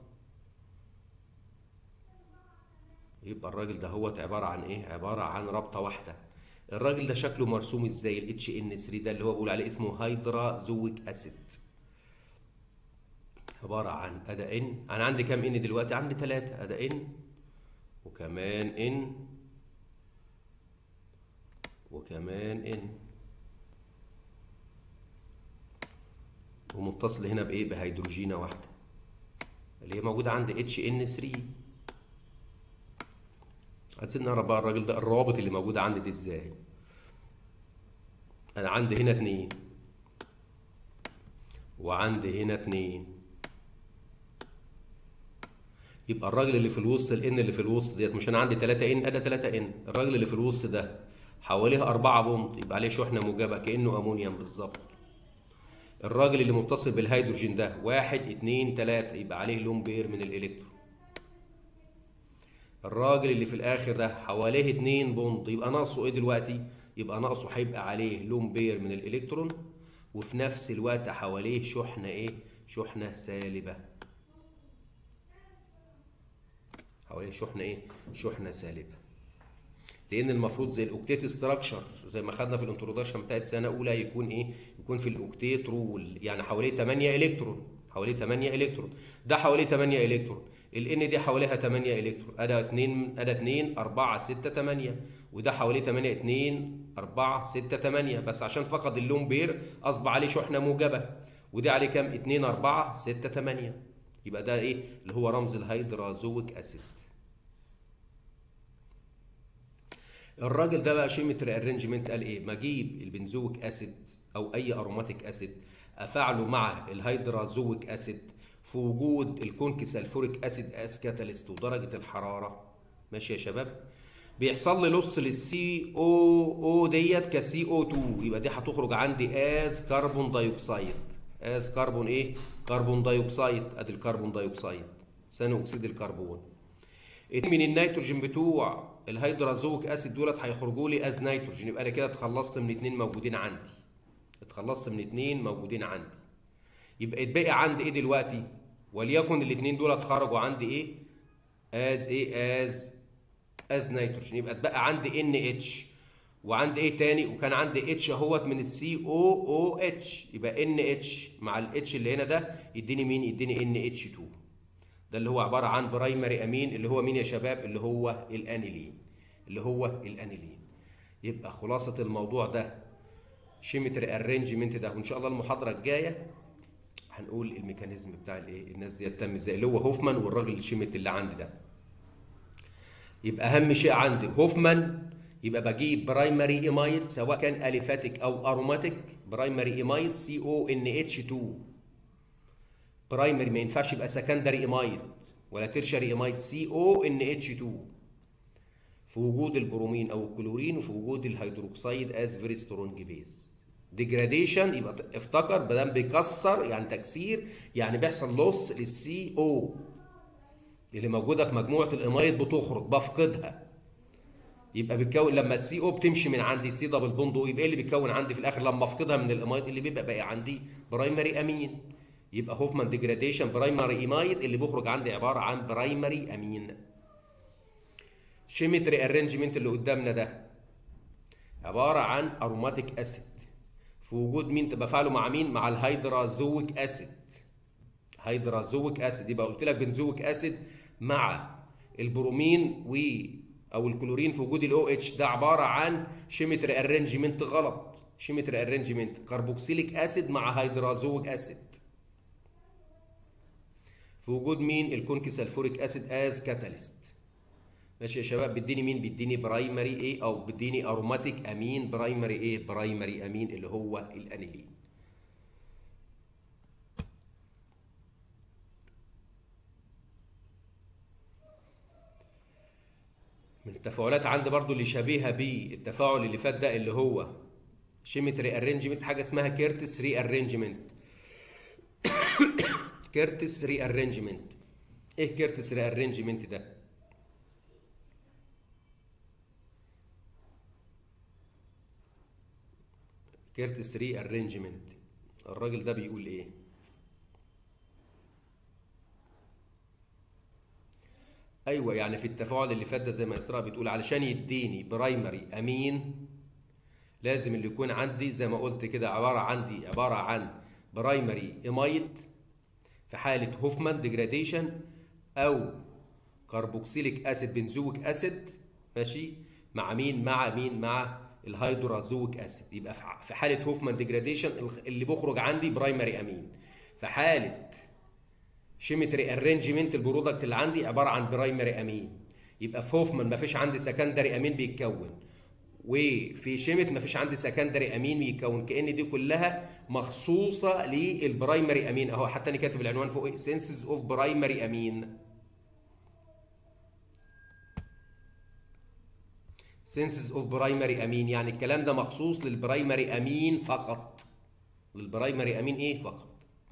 يبقى الراجل ده هو عباره عن ايه عباره عن رابطه واحده الراجل ده شكله مرسوم ازاي الاتش ان 3 ده اللي هو بقول عليه اسمه هيدرازويك اسيد عباره عن ادا ان انا عندي كام ان دلوقتي عندي ثلاثة ادا ان وكمان ان وكمان ان ومتصل هنا بايه بهيدروجينه واحده اللي هي موجوده عند اتش ان 3 عايزين نعرف بقى الراجل ده الروابط اللي موجوده عندي دي ازاي انا عندي هنا اتنين وعندي هنا اتنين يبقى الراجل اللي في الوسط الان اللي في الوسط ديت مش انا عندي 3 ان ادي 3 ان الراجل اللي في الوسط ده حواليه 4 بوند يبقى عليه شحنه موجبه كانه امونيوم بالظبط الراجل اللي متصل بالهيدروجين ده واحد اتنين تلاتة يبقى عليه لون بير من الالكترون الراجل اللي في الاخر ده حواليه اتنين بوند يبقى ناقصه ايه دلوقتي يبقى ناقصه هيبقى عليه لون بير من الالكترون وفي نفس الوقت حواليه شحنه ايه شحنه سالبه حواليه شحنه ايه شحنه سالبه لان المفروض زي الاوكتيت ستراكشر زي ما خدنا في الانترودكشن بتاعت سنه اولى يكون ايه يكون في الاوكتيت رول يعني حواليه 8 الكترون حواليه 8 الكترون ده حواليه 8 الكترون الان دي حواليها 8 الكترون ادا 2 ادا 2 4 6 8 وده حواليه 8 2 4 6 8 بس عشان فقد اللون بير اصبح عليه شحنه موجبه ودي عليه كام 2 4 6 8 يبقى ده ايه اللي هو رمز الهيدرازويك اسيد الراجل ده بقى شيمتري ارينجمنت قال ايه ما اجيب البنزويك اسيد او اي اروماتيك اسيد افعله مع الهيدرازويك اسيد في وجود الكونكي سلفوريك اسيد اس كاتاليست ودرجه الحراره ماشي يا شباب بيحصل لي لص للسي او او ديت كسي او 2 يبقى دي هتخرج عندي از كربون دايوكسيد از كربون ايه كربون دايوكسيد ادي الكربون دايوكسيد ثاني اكسيد الكربون اتنين من النيتروجين بتوع الهيدرازويك اسيد دولت هيخرجوا لي از نيتروجين يبقى انا كده اتخلصت من اتنين موجودين عندي اتخلصت من اتنين موجودين عندي يبقى اتبقى عندي ايه دلوقتي وليكن الاتنين دولت خرجوا عندي ايه از ايه از از نيتروجين يبقى اتبقى عندي ان اتش وعندي ايه تاني وكان عندي اتش اهوت من السي او او اتش يبقى ان اتش مع الاتش اللي هنا ده يديني مين يديني ان اتش 2 ده اللي هو عباره عن برايمري امين اللي هو مين يا شباب اللي هو الانيلين اللي هو الانيلين يبقى خلاصه الموضوع ده شيمتري ارينجمنت ده وان شاء الله المحاضره الجايه هنقول الميكانيزم بتاع الايه الناس دي تم ازاي اللي هو هوفمان والراجل الشيمت اللي عندي ده يبقى اهم شيء عندي هوفمان يبقى بجيب برايمري ايمايد سواء كان اليفاتيك او اروماتيك برايمري ايمايد سي او ان اتش 2 برايمري ما ينفعش يبقى سكندري ايمايد ولا ترشري ايمايد سي او ان اتش 2 في وجود البرومين او الكلورين وفي وجود الهيدروكسيد از فيري سترونج بيز ديجراديشن يبقى افتكر بدل بيكسر يعني تكسير يعني بيحصل لوس للسي او اللي موجوده في مجموعه الايمايد بتخرج بفقدها يبقى بتكون لما السي او بتمشي من عندي سي دبل بوند او يبقى ايه اللي بيتكون عندي في الاخر لما افقدها من الايمايد اللي بيبقى باقي عندي برايمري امين يبقى هوفمان ديجراديشن برايمري ايمايد اللي بيخرج عندي عباره عن برايمري امين شيمتري ارينجمنت اللي قدامنا ده عباره عن اروماتيك اسيد في وجود مين بفعله مع مين مع الهيدرازويك اسيد هيدرازويك اسيد يبقى قلت لك بنزويك اسيد مع البرومين و او الكلورين في وجود الاو اتش ده عباره عن شيمتري ارينجمنت غلط شيمتري ارينجمنت كربوكسيليك اسيد مع هيدرازويك اسيد في وجود مين الكونكي سلفوريك اسيد از كاتاليست ماشي يا شباب بيديني مين بيديني برايمري ايه او بيديني اروماتيك امين برايمري ايه برايمري امين اللي هو الانيلين من التفاعلات عندي برضو اللي شبيهه بالتفاعل اللي فات ده اللي هو شيمتري ارينجمنت حاجه اسمها كيرتس ري ارينجمنت كيرتس ري ارينجمنت ايه كيرتس ري ارينجمنت ده كيرتس ري ارينجمنت الراجل ده بيقول ايه ايوه يعني في التفاعل اللي فات ده زي ما اسراء بتقول علشان يديني برايمري امين لازم اللي يكون عندي زي ما قلت كده عباره عندي عباره عن برايمري امايد في حاله هوفمان ديجراديشن او كربوكسيليك اسيد بنزويك اسيد ماشي مع مين مع مين مع الهيدرازويك اسيد يبقى في حاله هوفمان ديجراديشن اللي بيخرج عندي برايمري امين في حاله شيمتري ارينجمنت البرودكت اللي عندي عباره عن برايمري امين يبقى في هوفمان ما فيش عندي سكندري امين بيتكون وفي شيمت ما فيش عندي سكندري امين بيتكون كان دي كلها مخصوصه للبرايمري امين اهو حتى انا كاتب العنوان فوق سنسز اوف برايمري امين سنسز اوف برايمري امين يعني الكلام ده مخصوص للبرايمري امين فقط للبرايمري امين ايه فقط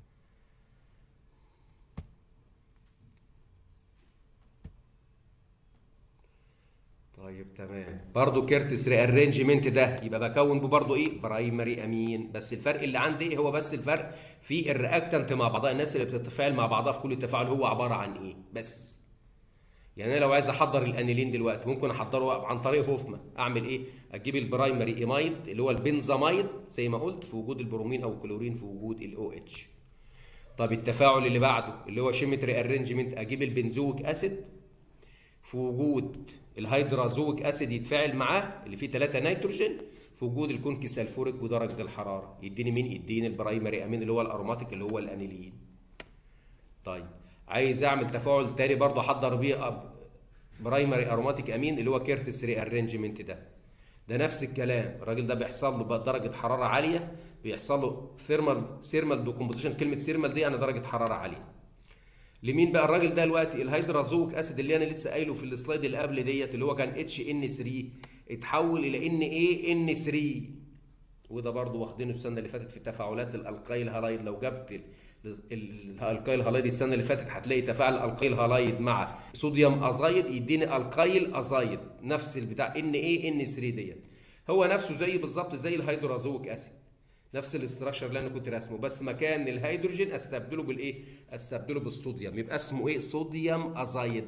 طيب تمام برضه كيرتس ريارينجمنت ده يبقى بكون برضه ايه برايمري امين بس الفرق اللي عندي ايه هو بس الفرق في الرياكتنت مع بعضها الناس اللي بتتفاعل مع بعضها في كل تفاعل هو عباره عن ايه بس يعني انا لو عايز احضر الانيلين دلوقتي ممكن احضره عن طريق هوفمان اعمل ايه اجيب البرايمري ايمايد اللي هو البنزامايد زي ما قلت في وجود البرومين او الكلورين في وجود الاو اتش طب التفاعل اللي بعده اللي هو شيمتري ارينجمنت اجيب البنزويك اسيد في وجود الهيدرازويك اسيد يتفاعل معاه اللي فيه 3 نيتروجين في وجود الكونكي سلفوريك ودرجه الحراره يديني مين يديني البرايمري امين اللي هو الاروماتيك اللي هو الانيلين طيب عايز اعمل تفاعل تاني برضه احضر بيه برايمري اروماتيك امين اللي هو كيرتس ري ارينجمنت ده ده نفس الكلام الراجل ده بيحصل له بقى درجه حراره عاليه بيحصل له ثيرمال سيرمال دوكومبوزيشن كلمه سيرمال دي يعني درجه حراره عاليه لمين بقى الراجل ده دلوقتي الهيدرازويك اسيد اللي انا لسه قايله في السلايد اللي قبل ديت اللي هو كان اتش ان 3 اتحول الى ان ايه ان 3 وده برضه واخدينه السنه اللي فاتت في تفاعلات الالقايل هالايد لو جبت الالقايل هالايد السنه اللي فاتت هتلاقي تفاعل الالقايل هالايد مع صوديوم ازايد يديني القايل ازايد نفس البتاع ان ايه ان 3 ديت هو نفسه زي بالظبط زي الهيدرازويك اسيد نفس الاستراكشر اللي انا كنت راسمه بس مكان الهيدروجين استبدله بالايه استبدله بالصوديوم يبقى اسمه ايه صوديوم ازايد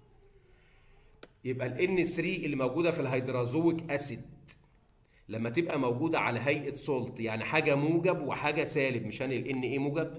يبقى الان 3 اللي موجوده في الهيدرازويك اسيد لما تبقى موجوده على هيئه سولت يعني حاجه موجب وحاجه سالب مش انا الان ايه موجب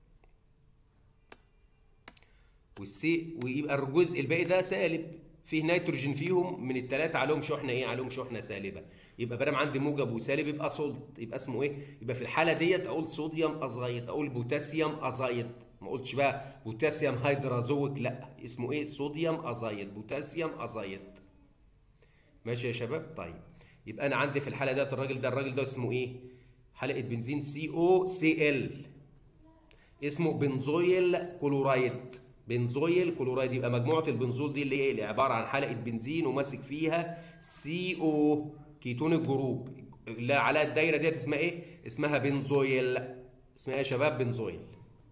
والسي ويبقى الجزء الباقي ده سالب فيه نيتروجين فيهم من الثلاثه عليهم شحنه ايه عليهم شحنه سالبه يبقى بدل عندي موجب وسالب يبقى سولت يبقى اسمه ايه يبقى في الحاله ديت اقول صوديوم ازايد اقول بوتاسيوم ازايد ما قلتش بقى بوتاسيوم هيدرازويك لا اسمه ايه صوديوم ازايد بوتاسيوم ازايد ماشي يا شباب طيب يبقى انا عندي في الحاله ديت الراجل ده الراجل ده اسمه ايه حلقه بنزين سي او سي ال اسمه بنزويل كلورايد بنزويل كلورايد يبقى مجموعه البنزول دي اللي هي اللي عباره عن حلقه بنزين وماسك فيها سي او كيتون الجروب اللي على الدايره ديت اسمها ايه اسمها بنزويل اسمها ايه يا شباب بنزويل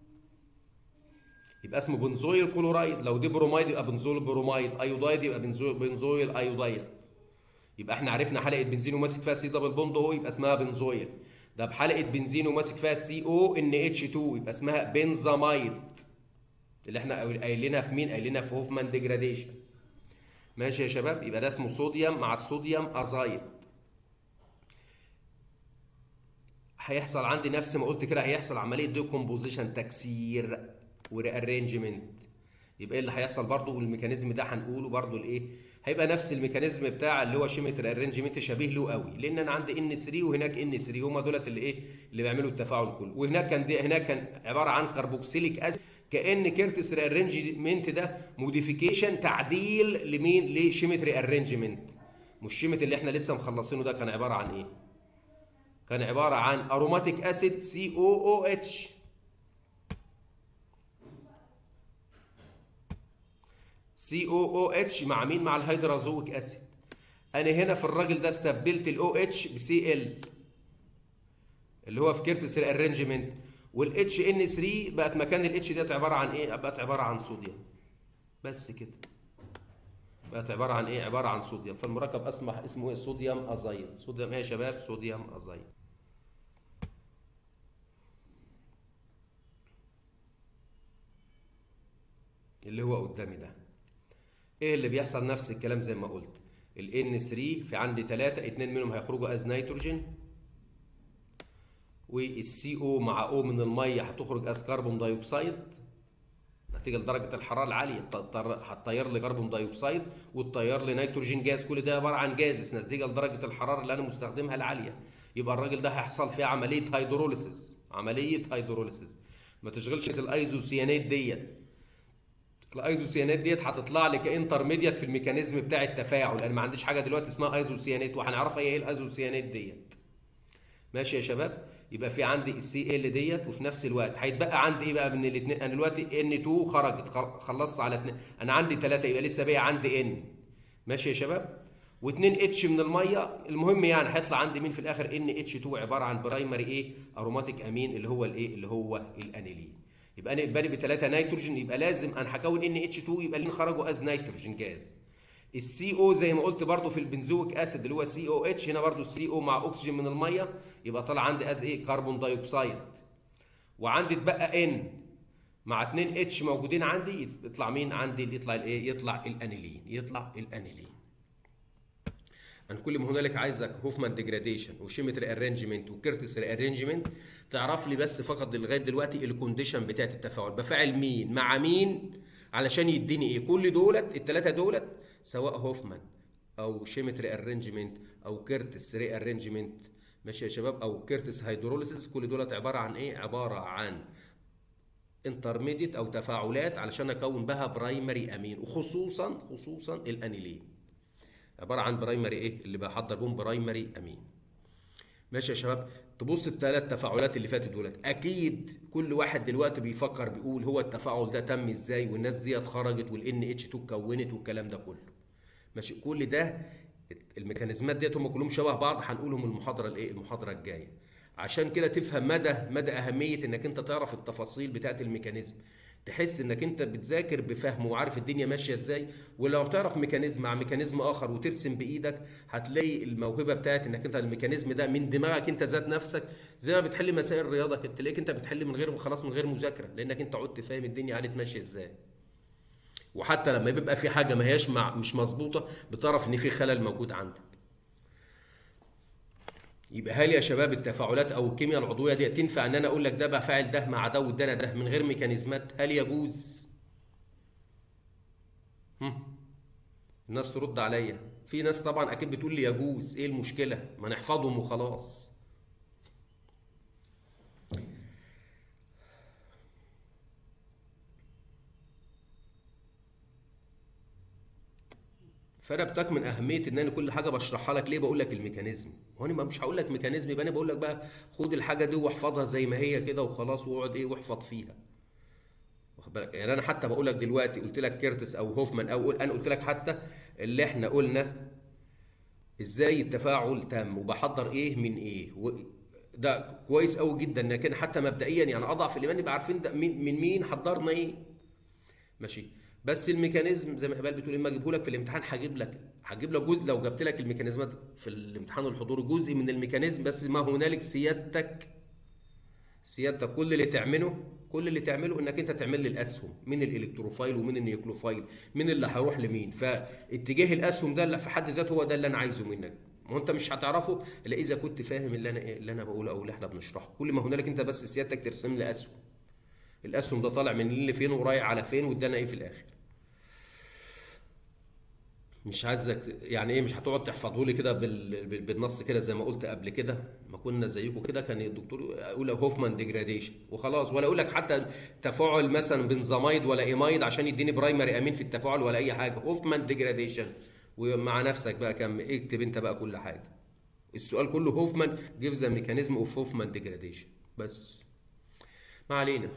يبقى اسمه بنزويل كلورايد لو دي برومايد يبقى بنزول برومايد ايودايد يبقى بنزويل بنزويل ايودايد يبقى احنا عرفنا حلقه بنزين وماسك فيها سي دبل بوند اهو يبقى اسمها بنزويل ده بحلقه بنزين وماسك فيها سي او ان اتش 2 يبقى اسمها بنزامايد اللي احنا قايلينها في مين قايلينها في هوفمان ديجراديشن ماشي يا شباب يبقى ده اسمه صوديوم مع الصوديوم ازايد هيحصل عندي نفس ما قلت كده هيحصل عمليه ديكومبوزيشن تكسير وريارينجمنت يبقى ايه اللي هيحصل برضو والميكانيزم ده هنقوله برضو الايه هيبقى نفس الميكانيزم بتاع اللي هو شيمتر ارينجمنت شبيه له قوي لان انا عندي ان 3 وهناك ان 3 هم دولت اللي ايه اللي بيعملوا التفاعل كله وهناك كان دي هناك كان عباره عن كربوكسيليك اسيد كان كيرتس ارينجمنت ده موديفيكيشن تعديل لمين لشيمتري ارينجمنت مش شيمت اللي احنا لسه مخلصينه ده كان عباره عن ايه كان عباره عن اروماتيك اسيد سي او او اتش سي او او اتش مع مين مع الهيدرازويك اسيد انا هنا في الراجل ده استبدلت الاو اتش بسي ال اللي هو في كيرتس الارينجمنت والاتش ان 3 بقت مكان الاتش ديت عباره عن ايه بقت عباره عن صوديوم بس كده بقت عباره عن ايه عباره عن صوديوم فالمركب اصبح اسمه ايه صوديوم ازايد صوديوم ايه يا شباب صوديوم ازايد اللي هو قدامي ده ايه اللي بيحصل نفس الكلام زي ما قلت ال N3 في عندي ثلاثة اتنين منهم هيخرجوا از نيتروجين والسي او مع او من الميه هتخرج از كربون دايوكسيد نتيجه لدرجه الحراره العاليه هتطير لي كربون دايوكسيد وتطير لي نيتروجين جاز كل ده عباره عن جازس نتيجه لدرجه الحراره اللي انا مستخدمها العاليه يبقى الراجل ده هيحصل فيه عمليه هيدروليسيس عمليه هيدروليسيس ما تشغلش الايزوسيانات ديت الايزوسيانات ديت هتطلع لي كانترميديت في الميكانيزم بتاع التفاعل انا ما عنديش حاجه دلوقتي اسمها ايزوسيانات وهنعرفها ايه الايزوسيانات ديت ماشي يا شباب يبقى في عندي السي ال ديت وفي نفس الوقت هيتبقى عندي ايه بقى من الاثنين انا دلوقتي ان 2 خرجت خلصت على 2 انا عندي 3 يبقى لسه باقي عندي ان ماشي يا شباب و2 اتش من الميه المهم يعني هيطلع عندي مين في الاخر ان اتش 2 عباره عن برايمري ايه اروماتيك امين اللي هو الايه اللي هو الانيلين يبقى انا بادئ بثلاثه نيتروجين يبقى لازم انا هكون ان اتش 2 يبقى اللي خرجوا از نيتروجين جاز السي او زي ما قلت برضو في البنزويك اسيد اللي هو سي او اتش هنا برضو السي او مع اكسجين من الميه يبقى طلع عندي از ايه كربون دايوكسيد وعندي اتبقى ان مع 2 اتش موجودين عندي يطلع مين عندي يطلع الايه يطلع الانيلين يطلع الانيلين انا كل ما هنالك عايزك هوفمان ديجراديشن وشيمتري ارينجمنت وكيرتس ارينجمنت تعرف لي بس فقط لغايه دلوقتي الكونديشن بتاعت التفاعل بفعل مين مع مين علشان يديني ايه كل دولت الثلاثه دولت سواء هوفمان او شيمتري ارينجمنت او كيرتس ري ارينجمنت ماشي يا شباب او كيرتس هيدروليسيس كل دولت عباره عن ايه عباره عن انترميديت او تفاعلات علشان اكون بها برايمري امين وخصوصا خصوصا الانيلين عباره عن برايمري ايه اللي بحضر بهم برايمري امين ماشي يا شباب تبص الثلاث تفاعلات اللي فاتت دولت اكيد كل واحد دلوقتي بيفكر بيقول هو التفاعل ده تم ازاي والناس ديت خرجت والان اتش 2 اتكونت والكلام ده كله ماشي كل ده الميكانيزمات ديت هم كلهم شبه بعض هنقولهم المحاضره الايه المحاضره الجايه عشان كده تفهم مدى مدى اهميه انك انت تعرف التفاصيل بتاعه الميكانيزم تحس انك انت بتذاكر بفهم وعارف الدنيا ماشيه ازاي ولو بتعرف ميكانيزم مع ميكانيزم اخر وترسم بايدك هتلاقي الموهبه بتاعت انك انت الميكانيزم ده من دماغك انت ذات نفسك زي ما بتحل مسائل الرياضه كده تلاقيك انت بتحل من غير خلاص من غير مذاكره لانك انت عدت فاهم الدنيا عليك ماشيه ازاي وحتى لما بيبقى في حاجه ما هياش مع مش مظبوطه بتعرف ان في خلل موجود عندك يبقى هل يا شباب التفاعلات او الكيمياء العضويه دي تنفع ان انا اقول لك ده بفاعل ده مع ده وده ده من غير ميكانيزمات هل يجوز هم. الناس ترد عليا في ناس طبعا اكيد بتقول لي يجوز ايه المشكله ما نحفظهم وخلاص فانا بتاك من اهميه ان انا كل حاجه بشرحها لك ليه بقول لك الميكانيزم وانا مش هقول لك ميكانيزم يبقى انا بقول لك بقى خد الحاجه دي واحفظها زي ما هي كده وخلاص واقعد ايه واحفظ فيها واخد بالك يعني انا حتى بقول لك دلوقتي قلت لك كيرتس او هوفمان او انا قلت لك حتى اللي احنا قلنا ازاي التفاعل تم وبحضر ايه من ايه ده كويس قوي جدا لكن حتى مبدئيا يعني اضعف الايمان يبقى عارفين ده من مين حضرنا ايه ماشي بس الميكانيزم زي ما قبل بتقول اما اجيبه لك في الامتحان هجيب لك هجيب لك جزء لو جبت لك الميكانيزمات في الامتحان الحضوري جزء من الميكانيزم بس ما هنالك سيادتك سيادتك كل اللي تعمله كل اللي تعمله انك انت تعمل لي الاسهم من الالكتروفايل ومن النيوكلوفايل من اللي هيروح لمين فاتجاه الاسهم ده اللي في حد ذاته هو ده اللي انا عايزه منك ما انت مش هتعرفه الا اذا كنت فاهم اللي انا اللي انا بقوله او اللي احنا بنشرحه كل ما هنالك انت بس سيادتك ترسم لي اسهم الاسهم ده طالع من اللي فين ورايح على فين وادانا ايه في الاخر مش عايزك يعني ايه مش هتقعد تحفظه لي كده بالنص كده زي ما قلت قبل كده ما كنا زيكم كده كان الدكتور يقول هوفمان ديجراديشن وخلاص ولا يقول لك حتى تفاعل مثلا بنزامايد ولا ايمايد عشان يديني برايمري امين في التفاعل ولا اي حاجه هوفمان ديجراديشن ومع نفسك بقى كم اكتب انت بقى كل حاجه السؤال كله هوفمان جيف ذا ميكانيزم اوف هوفمان ديجراديشن بس ما علينا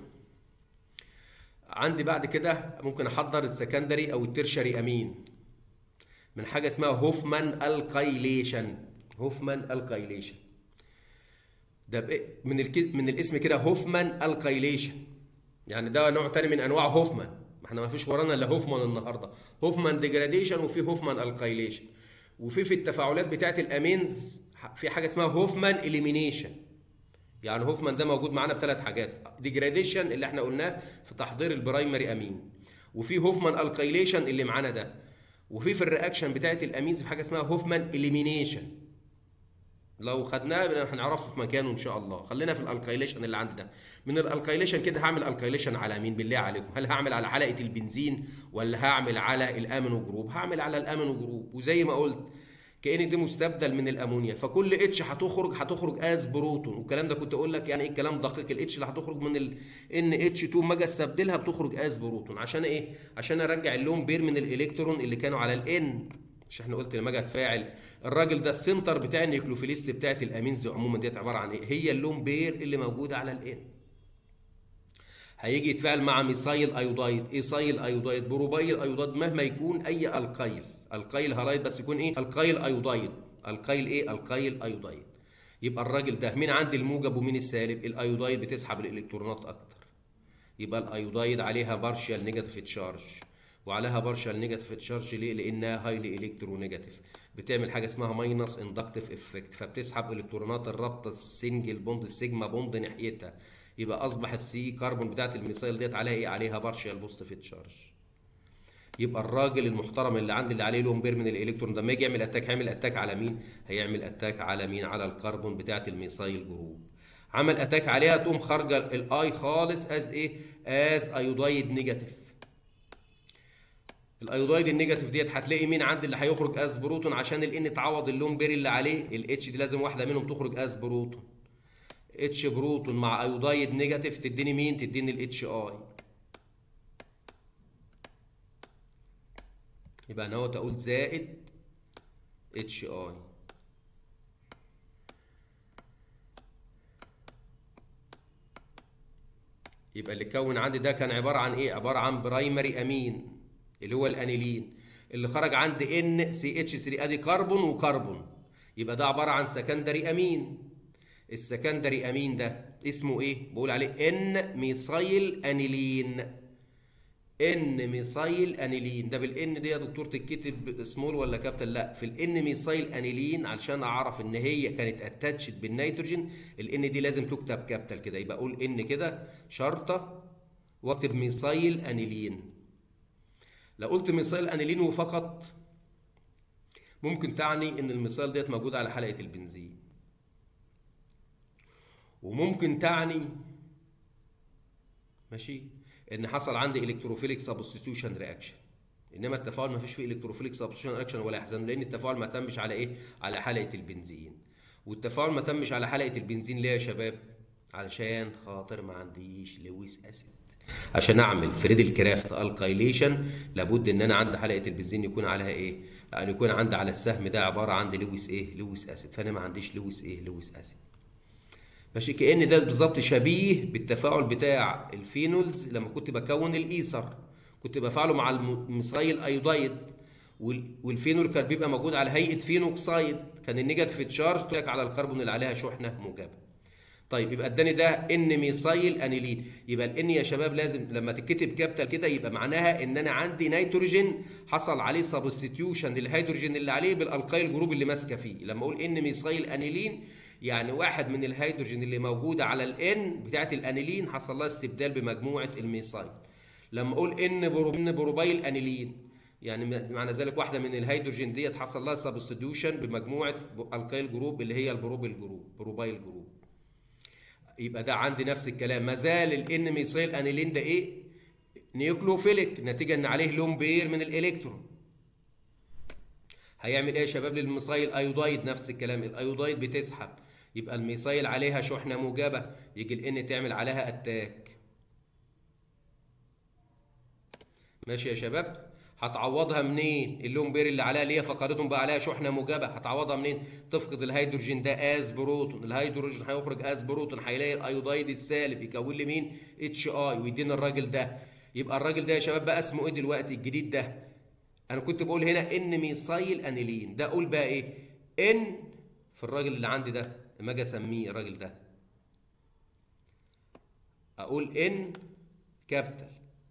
عندي بعد كده ممكن احضر السكندري او الترشري امين من حاجه اسمها هوفمان القايليشن هوفمان القايليشن ده من الك... من الاسم كده هوفمان القايليشن يعني ده نوع تاني من انواع هوفمان ما احنا ما فيش ورانا الا هوفمان النهارده هوفمان ديجراديشن وفي هوفمان القايليشن وفي في التفاعلات بتاعه الامينز في حاجه اسمها هوفمان اليمينيشن يعني هوفمان ده موجود معانا بثلاث حاجات ديجراديشن اللي احنا قلناه في تحضير البرايمري امين وفي هوفمان القايليشن اللي معانا ده وفي في الرياكشن بتاعت الامينز في حاجه اسمها هوفمان اليمينيشن لو خدناه هنعرفه في مكانه ان شاء الله خلينا في الالكايليشن اللي عندي ده من الالكايليشن كده هعمل الكايليشن على مين بالله عليكم هل هعمل على حلقه البنزين ولا هعمل على الامينو جروب هعمل على الامينو جروب وزي ما قلت كان دي مستبدل من الامونيا فكل اتش هتخرج هتخرج از بروتون والكلام ده كنت اقول لك يعني ايه الكلام دقيق الاتش اللي هتخرج من ال ان اتش 2 ما اجي استبدلها بتخرج از بروتون عشان ايه عشان ارجع اللون بير من الالكترون اللي كانوا على الان مش احنا قلت لما اجي اتفاعل الراجل ده السنتر بتاع النيوكلوفيليست بتاعت الامينز عموما ديت عباره عن ايه هي اللون بير اللي موجوده على الان هيجي يتفاعل مع ميثايل ايودايد ايثايل ايودايد بروبايل ايودايد مهما يكون اي القيل القيل هلايد بس يكون ايه القيل ايودايد القيل ايه القيل ايودايد يبقى الراجل ده مين عند الموجب ومين السالب الايودايد بتسحب الالكترونات اكتر يبقى الايودايد عليها بارشال نيجاتيف تشارج وعليها بارشال نيجاتيف تشارج ليه لانها هايلي الكترونيجاتيف بتعمل حاجه اسمها ماينس اندكتيف افكت فبتسحب الكترونات الرابطه السنجل بوند السيجما بوند ناحيتها يبقى اصبح السي كربون بتاعت الميثايل ديت عليها ايه عليها بارشال بوزيتيف تشارج يبقى الراجل المحترم اللي عندي اللي عليه لون بير من الالكترون ده لما يجي يعمل اتاك هيعمل اتاك على مين هيعمل اتاك على مين على الكربون بتاعت الميثايل جروب عمل اتاك عليها تقوم خارجه الاي خالص از ايه از ايودايد نيجاتيف الايودايد النيجاتيف ديت هتلاقي مين عندي اللي هيخرج از بروتون عشان الان تعوض اللون بير اللي عليه الاتش دي لازم واحده منهم تخرج از بروتون اتش بروتون مع ايودايد نيجاتيف تديني مين تديني الاتش اي يبقى انا اهوت اقول زائد اتش اي يبقى اللي كون عندي ده كان عباره عن ايه عباره عن برايمري امين اللي هو الانيلين اللي خرج عندي ان سي اتش 3 ادي كربون وكربون يبقى ده عباره عن سكندري امين السكندري امين ده اسمه ايه بقول عليه ان ميثايل انيلين ان ميثايل انيلين ده بالان دي يا دكتور تتكتب سمول ولا كابيتال لا في الان ميثايل انيلين علشان اعرف ان هي كانت اتاتشد بالنيتروجين الان دي لازم تكتب كابيتال كده يبقى اقول ان كده شرطه واكتب ميثايل انيلين لو قلت ميثايل انيلين وفقط ممكن تعني ان الميثايل ديت موجوده على حلقه البنزين وممكن تعني ماشي ان حصل عندي الكتروفيليك سبستيوشن رياكشن انما التفاعل ما فيش فيه الكتروفيليك سبستيوشن رياكشن ولا يحزن لان التفاعل ما تمش على ايه على حلقه البنزين والتفاعل ما تمش على حلقه البنزين ليه يا شباب علشان خاطر ما عنديش لويس اسيد عشان اعمل فريدل كرافت الكايليشن لابد ان انا عند حلقه البنزين يكون عليها ايه يعني يكون عندي على السهم ده عباره عن لويس ايه لويس اسيد فانا ما عنديش لويس ايه لويس اسيد ماشي كأن ده بالظبط شبيه بالتفاعل بتاع الفينولز لما كنت بكون الايثر كنت بفعله مع الميثايل ايودايد والفينول كان بيبقى موجود على هيئه فينوكسايد كان النيجاتيف تشارج لك على الكربون اللي عليها شحنه موجبه طيب يبقى اداني ده ان ميثايل انيلين يبقى الان يا شباب لازم لما تتكتب كابيتال كده يبقى معناها ان انا عندي نيتروجين حصل عليه سبستيوشن للهيدروجين اللي عليه بالالقايل جروب اللي ماسكه فيه لما اقول ان ميثايل انيلين يعني واحد من الهيدروجين اللي موجوده على الان بتاعت الانيلين حصل لها استبدال بمجموعه الميثايل لما اقول ان برو ان بروبايل انيلين يعني معنى ذلك واحده من الهيدروجين ديت حصل لها سبستيوشن بمجموعه القايل جروب اللي هي البروبيل جروب بروبايل جروب يبقى ده عندي نفس الكلام ما زال الان ميثايل انيلين ده ايه نيوكلوفيليك نتيجه ان عليه لون بير من الالكترون هيعمل ايه يا شباب للميثايل ايودايد نفس الكلام الايودايد بتسحب يبقى الميثايل عليها شحنه موجبه يجي الان تعمل عليها اتاك ماشي يا شباب هتعوضها منين اللون بير اللي عليها اللي هي فقدتهم بقى عليها شحنه موجبه هتعوضها منين تفقد الهيدروجين ده از بروتون الهيدروجين هيخرج از بروتون هيلاقي الايودايد السالب يكون لي مين اتش اي ويدينا الراجل ده يبقى الراجل ده يا شباب بقى اسمه ايه دلوقتي الجديد ده انا كنت بقول هنا ان ميثايل انيلين ده اقول بقى ايه ان في الراجل اللي عندي ده لما اجي اسميه الراجل ده اقول ان كابيتال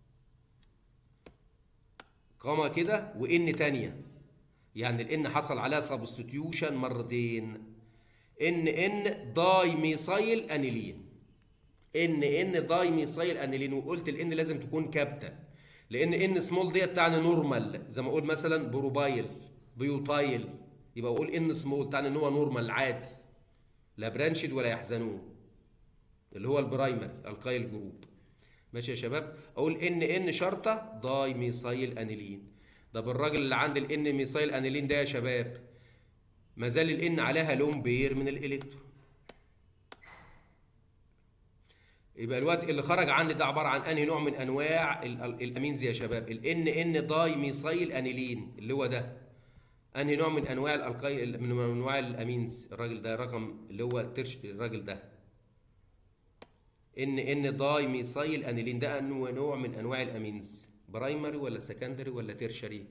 قامة كده وان تانية يعني الان حصل عليها سبستيوشن مرتين ان ان داي ميثايل انيلين ان ان داي ميثايل انيلين وقلت الان لازم تكون كابيتال لان ان سمول ديت تعني نورمال زي ما اقول مثلا بروبايل بيوتايل يبقى اقول ان سمول تعني ان هو نورمال عادي لا برانشد ولا يحزنون اللي هو البرايمري القايل جروب ماشي يا شباب اقول ان ان شرطه داي ميثايل انيلين ده بالراجل اللي عند الان ميثايل انيلين ده يا شباب ما زال الان عليها لون بير من الالكترون يبقى الوقت اللي خرج عندي ده عباره عن انهي نوع من انواع ال- ال- الامينز يا شباب الان ان داي ميثايل انيلين اللي هو ده انهي نوع من انواع الالقاي من انواع الامينز الراجل ده رقم اللي هو الترش الراجل ده ان ان داي ميثايل انيلين ده انه نوع من انواع الامينز برايمري ولا سكندري ولا تيرشري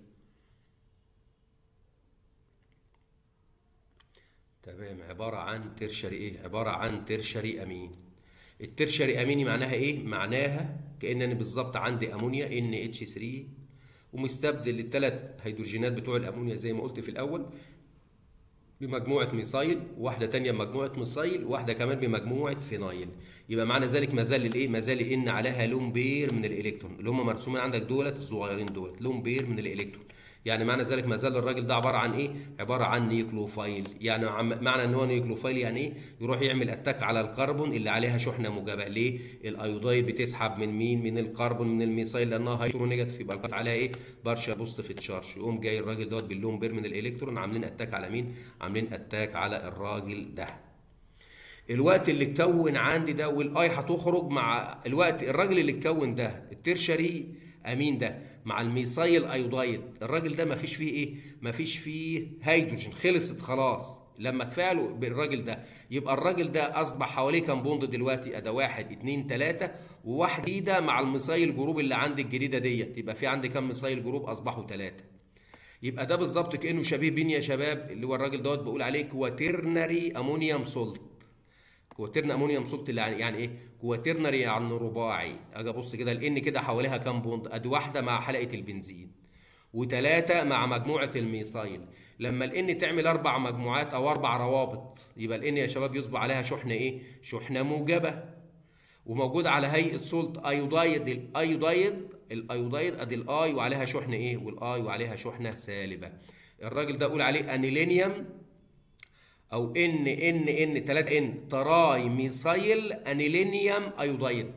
تمام عباره عن تيرشري ايه عباره عن تيرشري امين الترشري اميني معناها ايه معناها كان انا بالظبط عندي امونيا ان اتش 3 ومستبدل الثلاث هيدروجينات بتوع الامونيا زي ما قلت في الاول بمجموعة ميثايل وواحدة تانية بمجموعة ميثايل وواحدة كمان بمجموعة فينايل يبقى معنى ذلك ما زال الايه ما زال ان عليها لون بير من الالكترون اللي هم مرسومين عندك دولت الصغيرين دولت لون بير من الالكترون يعني معنى ذلك ما زال الراجل ده عباره عن ايه عباره عن نيوكلوفايل يعني عم- معنى ان هو نيوكلوفايل يعني ايه يروح يعمل اتاك على الكربون اللي عليها شحنه موجبه ليه الايودايد بتسحب من مين من الكربون من الميثايل لانها هيدرونيجاتيف يبقى القطع عليها ايه بارشا بوزيتيف تشارج يقوم جاي الراجل دوت باللون بير من الالكترون عاملين اتاك على مين عاملين اتاك على الراجل ده الوقت اللي اتكون عندي ده والاي هتخرج مع الوقت الراجل اللي اتكون ده الترشري امين ده مع الميثايل ايودايد الراجل ده مفيش فيه ايه مفيش فيه هيدروجين خلصت خلاص لما تفاعلوا بالراجل ده يبقى الراجل ده اصبح حواليه كام بوند دلوقتي ادا واحد اتنين تلاته وواحده جديده مع الميثايل جروب اللي عندي الجديده ديت يبقى في عندي كام ميثايل جروب اصبحوا تلاته يبقى ده بالظبط كانه شبيه بين يا شباب اللي هو الراجل دوت بقول عليه كواترنري امونيوم سولت كواترن امونيوم سولت اللي يعني يعني ايه كواترنري يعني رباعي اجي ابص كده الان كده حواليها كام بوند ادي واحده مع حلقه البنزين وثلاثه مع مجموعه الميثايل لما الان تعمل اربع مجموعات او اربع روابط يبقى الان يا شباب يصبح عليها شحنه ايه شحنه موجبه وموجود على هيئه سولت ايودايد الايودايد الايودايد ادي الاي وعليها شحنه ايه والاي وعليها شحنه سالبه الراجل ده اقول عليه انيلينيوم او ان ان ان 3 ان تراي ميثايل انيلينيوم ايودايد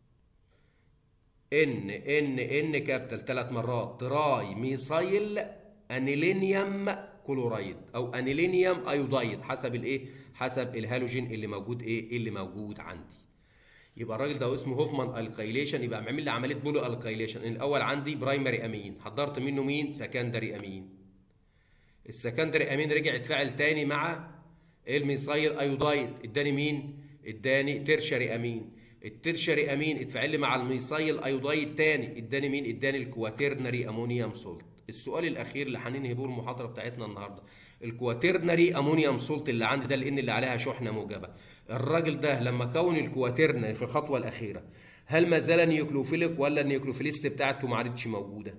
ان ان ان كابيتال ثلاث مرات تراي ميثايل انيلينيوم كلورايد او انيلينيوم ايودايد حسب الايه حسب الهالوجين اللي موجود ايه اللي موجود عندي يبقى الراجل ده اسمه هوفمان الكايليشن يبقى عامل لي عمليه بولو الكايليشن الاول عندي برايمري امين حضرت منه مين سكندري امين السكندري امين رجع اتفاعل تاني مع الميثايل ايودايد اداني مين اداني ترشري امين الترشري امين اتفاعل لي مع الميثايل ايودايد تاني اداني مين اداني الكواترنري امونيوم سولت السؤال الاخير اللي هننهي بيه المحاضره بتاعتنا النهارده الكواترنري امونيوم سولت اللي عندي ده لان اللي عليها شحنه موجبه الراجل ده لما كون الكواترنري في الخطوه الاخيره هل ما زال نيوكلوفيليك ولا النيوكلوفيليست بتاعته ما عادتش موجوده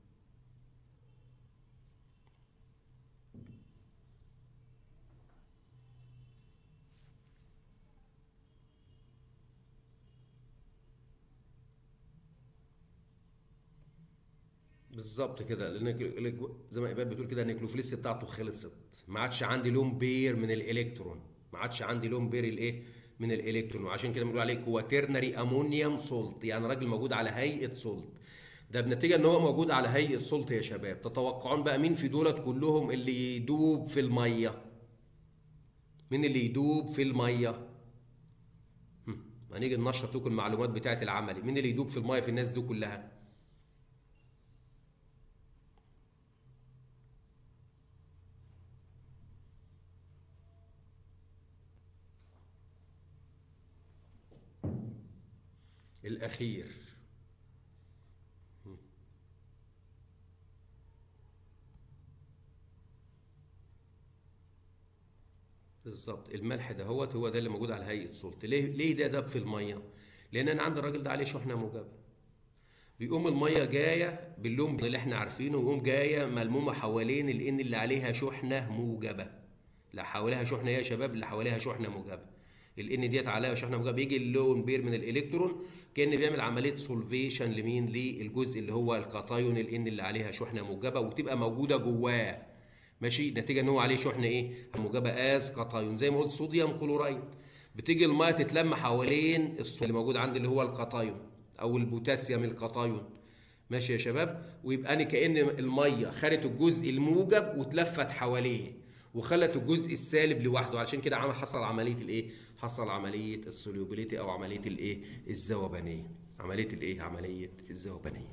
بالظبط كده لان ال- ال- زي ما ايبال بتقول كده النيوكلوفيليس بتاعته خلصت ما عادش عندي لون بير من الالكترون ما عادش عندي لون بير الايه من الالكترون وعشان كده بنقول عليه كواترنري امونيوم سولت يعني راجل موجود على هيئه سولت ده بنتيجه ان هو موجود على هيئه سولت يا شباب تتوقعون بقى مين في دولت كلهم اللي يدوب في الميه مين اللي يدوب في الميه هم، هنيجي ننشط لكم المعلومات بتاعت العملي مين اللي يدوب في الميه في الناس دي كلها الأخير بالظبط الملح ده هو هو ده اللي موجود على هيئة سلط ليه ليه ده داب في المية لأن أنا عند الراجل ده عليه شحنة موجبة بيقوم المية جاية باللون اللي احنا عارفينه ويقوم جاية ملمومة حوالين الإن اللي عليها شحنة موجبة لا حواليها شحنة يا شباب اللي حواليها شحنة موجبة الان ديت عليها شحنه موجبه بيجي اللون بير من الالكترون كان بيعمل عمليه سولفيشن لمين للجزء اللي هو الكاتايون الان اللي عليها شحنه موجبه وتبقى موجوده جواه ماشي نتيجه ان هو عليه شحنه ايه موجبه از كاتايون زي ما قلت صوديوم كلورايد بتيجي الميه تتلم حوالين الصوديوم اللي موجود عندي اللي هو الكاتايون او البوتاسيوم الكاتايون ماشي يا شباب ويبقى انا كان الميه خدت الجزء الموجب واتلفت حواليه وخلت الجزء السالب لوحده علشان كده عمل حصل عمليه الايه حصل عمليه السوليوبيليتي او عمليه الايه الذوبانيه عمليه الايه عمليه الذوبانيه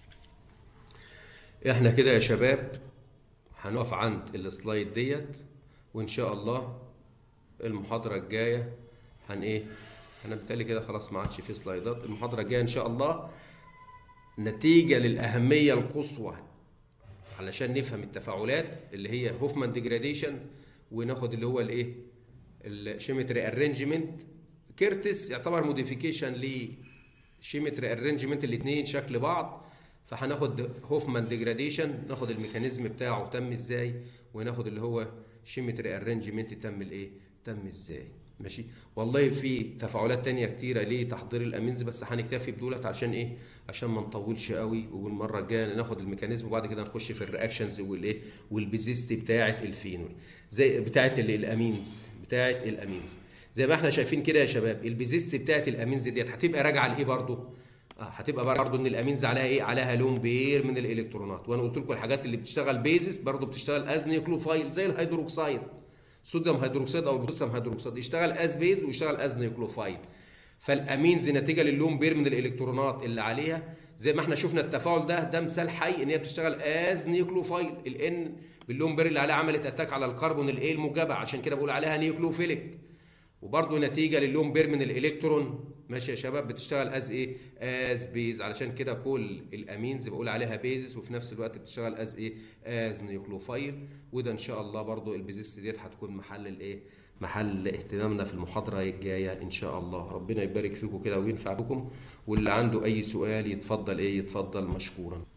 احنا كده يا شباب هنقف عند السلايد ديت وان شاء الله المحاضره الجايه هن ايه انا بالتالي كده خلاص ما عادش في سلايدات المحاضره الجايه ان شاء الله نتيجه للاهميه القصوى علشان نفهم التفاعلات اللي هي هوفمان ديجراديشن وناخد اللي هو الايه الشيمتري ارينجمنت كيرتس يعتبر موديفيكيشن لشيمتري ارينجمنت الاثنين شكل بعض فهناخد هوفمان ديجراديشن ناخد الميكانيزم بتاعه تم ازاي وناخد اللي هو شيمتري ارينجمنت تم الايه تم ازاي ماشي والله في تفاعلات تانية كتيرة لتحضير الامينز بس هنكتفي بدولت عشان ايه عشان ما نطولش قوي والمره الجايه ناخد الميكانيزم وبعد كده نخش في الرياكشنز والايه والبيزيست بتاعه الفينول زي بتاعه الامينز بتاعه الامينز زي ما احنا شايفين كده يا شباب البيزيست بتاعه الامينز ديت هتبقى راجعه لايه برضو اه هتبقى برضو ان الامينز عليها ايه عليها لون بير من الالكترونات وانا قلت لكم الحاجات اللي بتشتغل بيزس برضو بتشتغل از نيوكلوفايل زي الهيدروكسيد صوديوم هيدروكسيد او البوتاسيوم هيدروكسيد يشتغل از بيز ويشتغل از نيوكلوفايل فالامينز نتيجه للون بير من الالكترونات اللي عليها زي ما احنا شفنا التفاعل ده ده مثال حي ان هي بتشتغل از نيوكلوفايل الان باللون بير اللي عليها عملت اتاك على الكربون الايه الموجبه عشان كده بقول عليها نيوكلوفيليك وبرضه نتيجه للون بير من الالكترون ماشي يا شباب بتشتغل از ايه از بيز علشان كده كل الامينز بقول عليها بيزس وفي نفس الوقت بتشتغل از ايه از نيوكلوفايل وده ان شاء الله برضه البيزس ديت هتكون محل الايه محل اهتمامنا في المحاضرة الجاية إن شاء الله ربنا يبارك فيكم كده وينفع بكم واللي عنده أي سؤال يتفضل إيه يتفضل مشكورا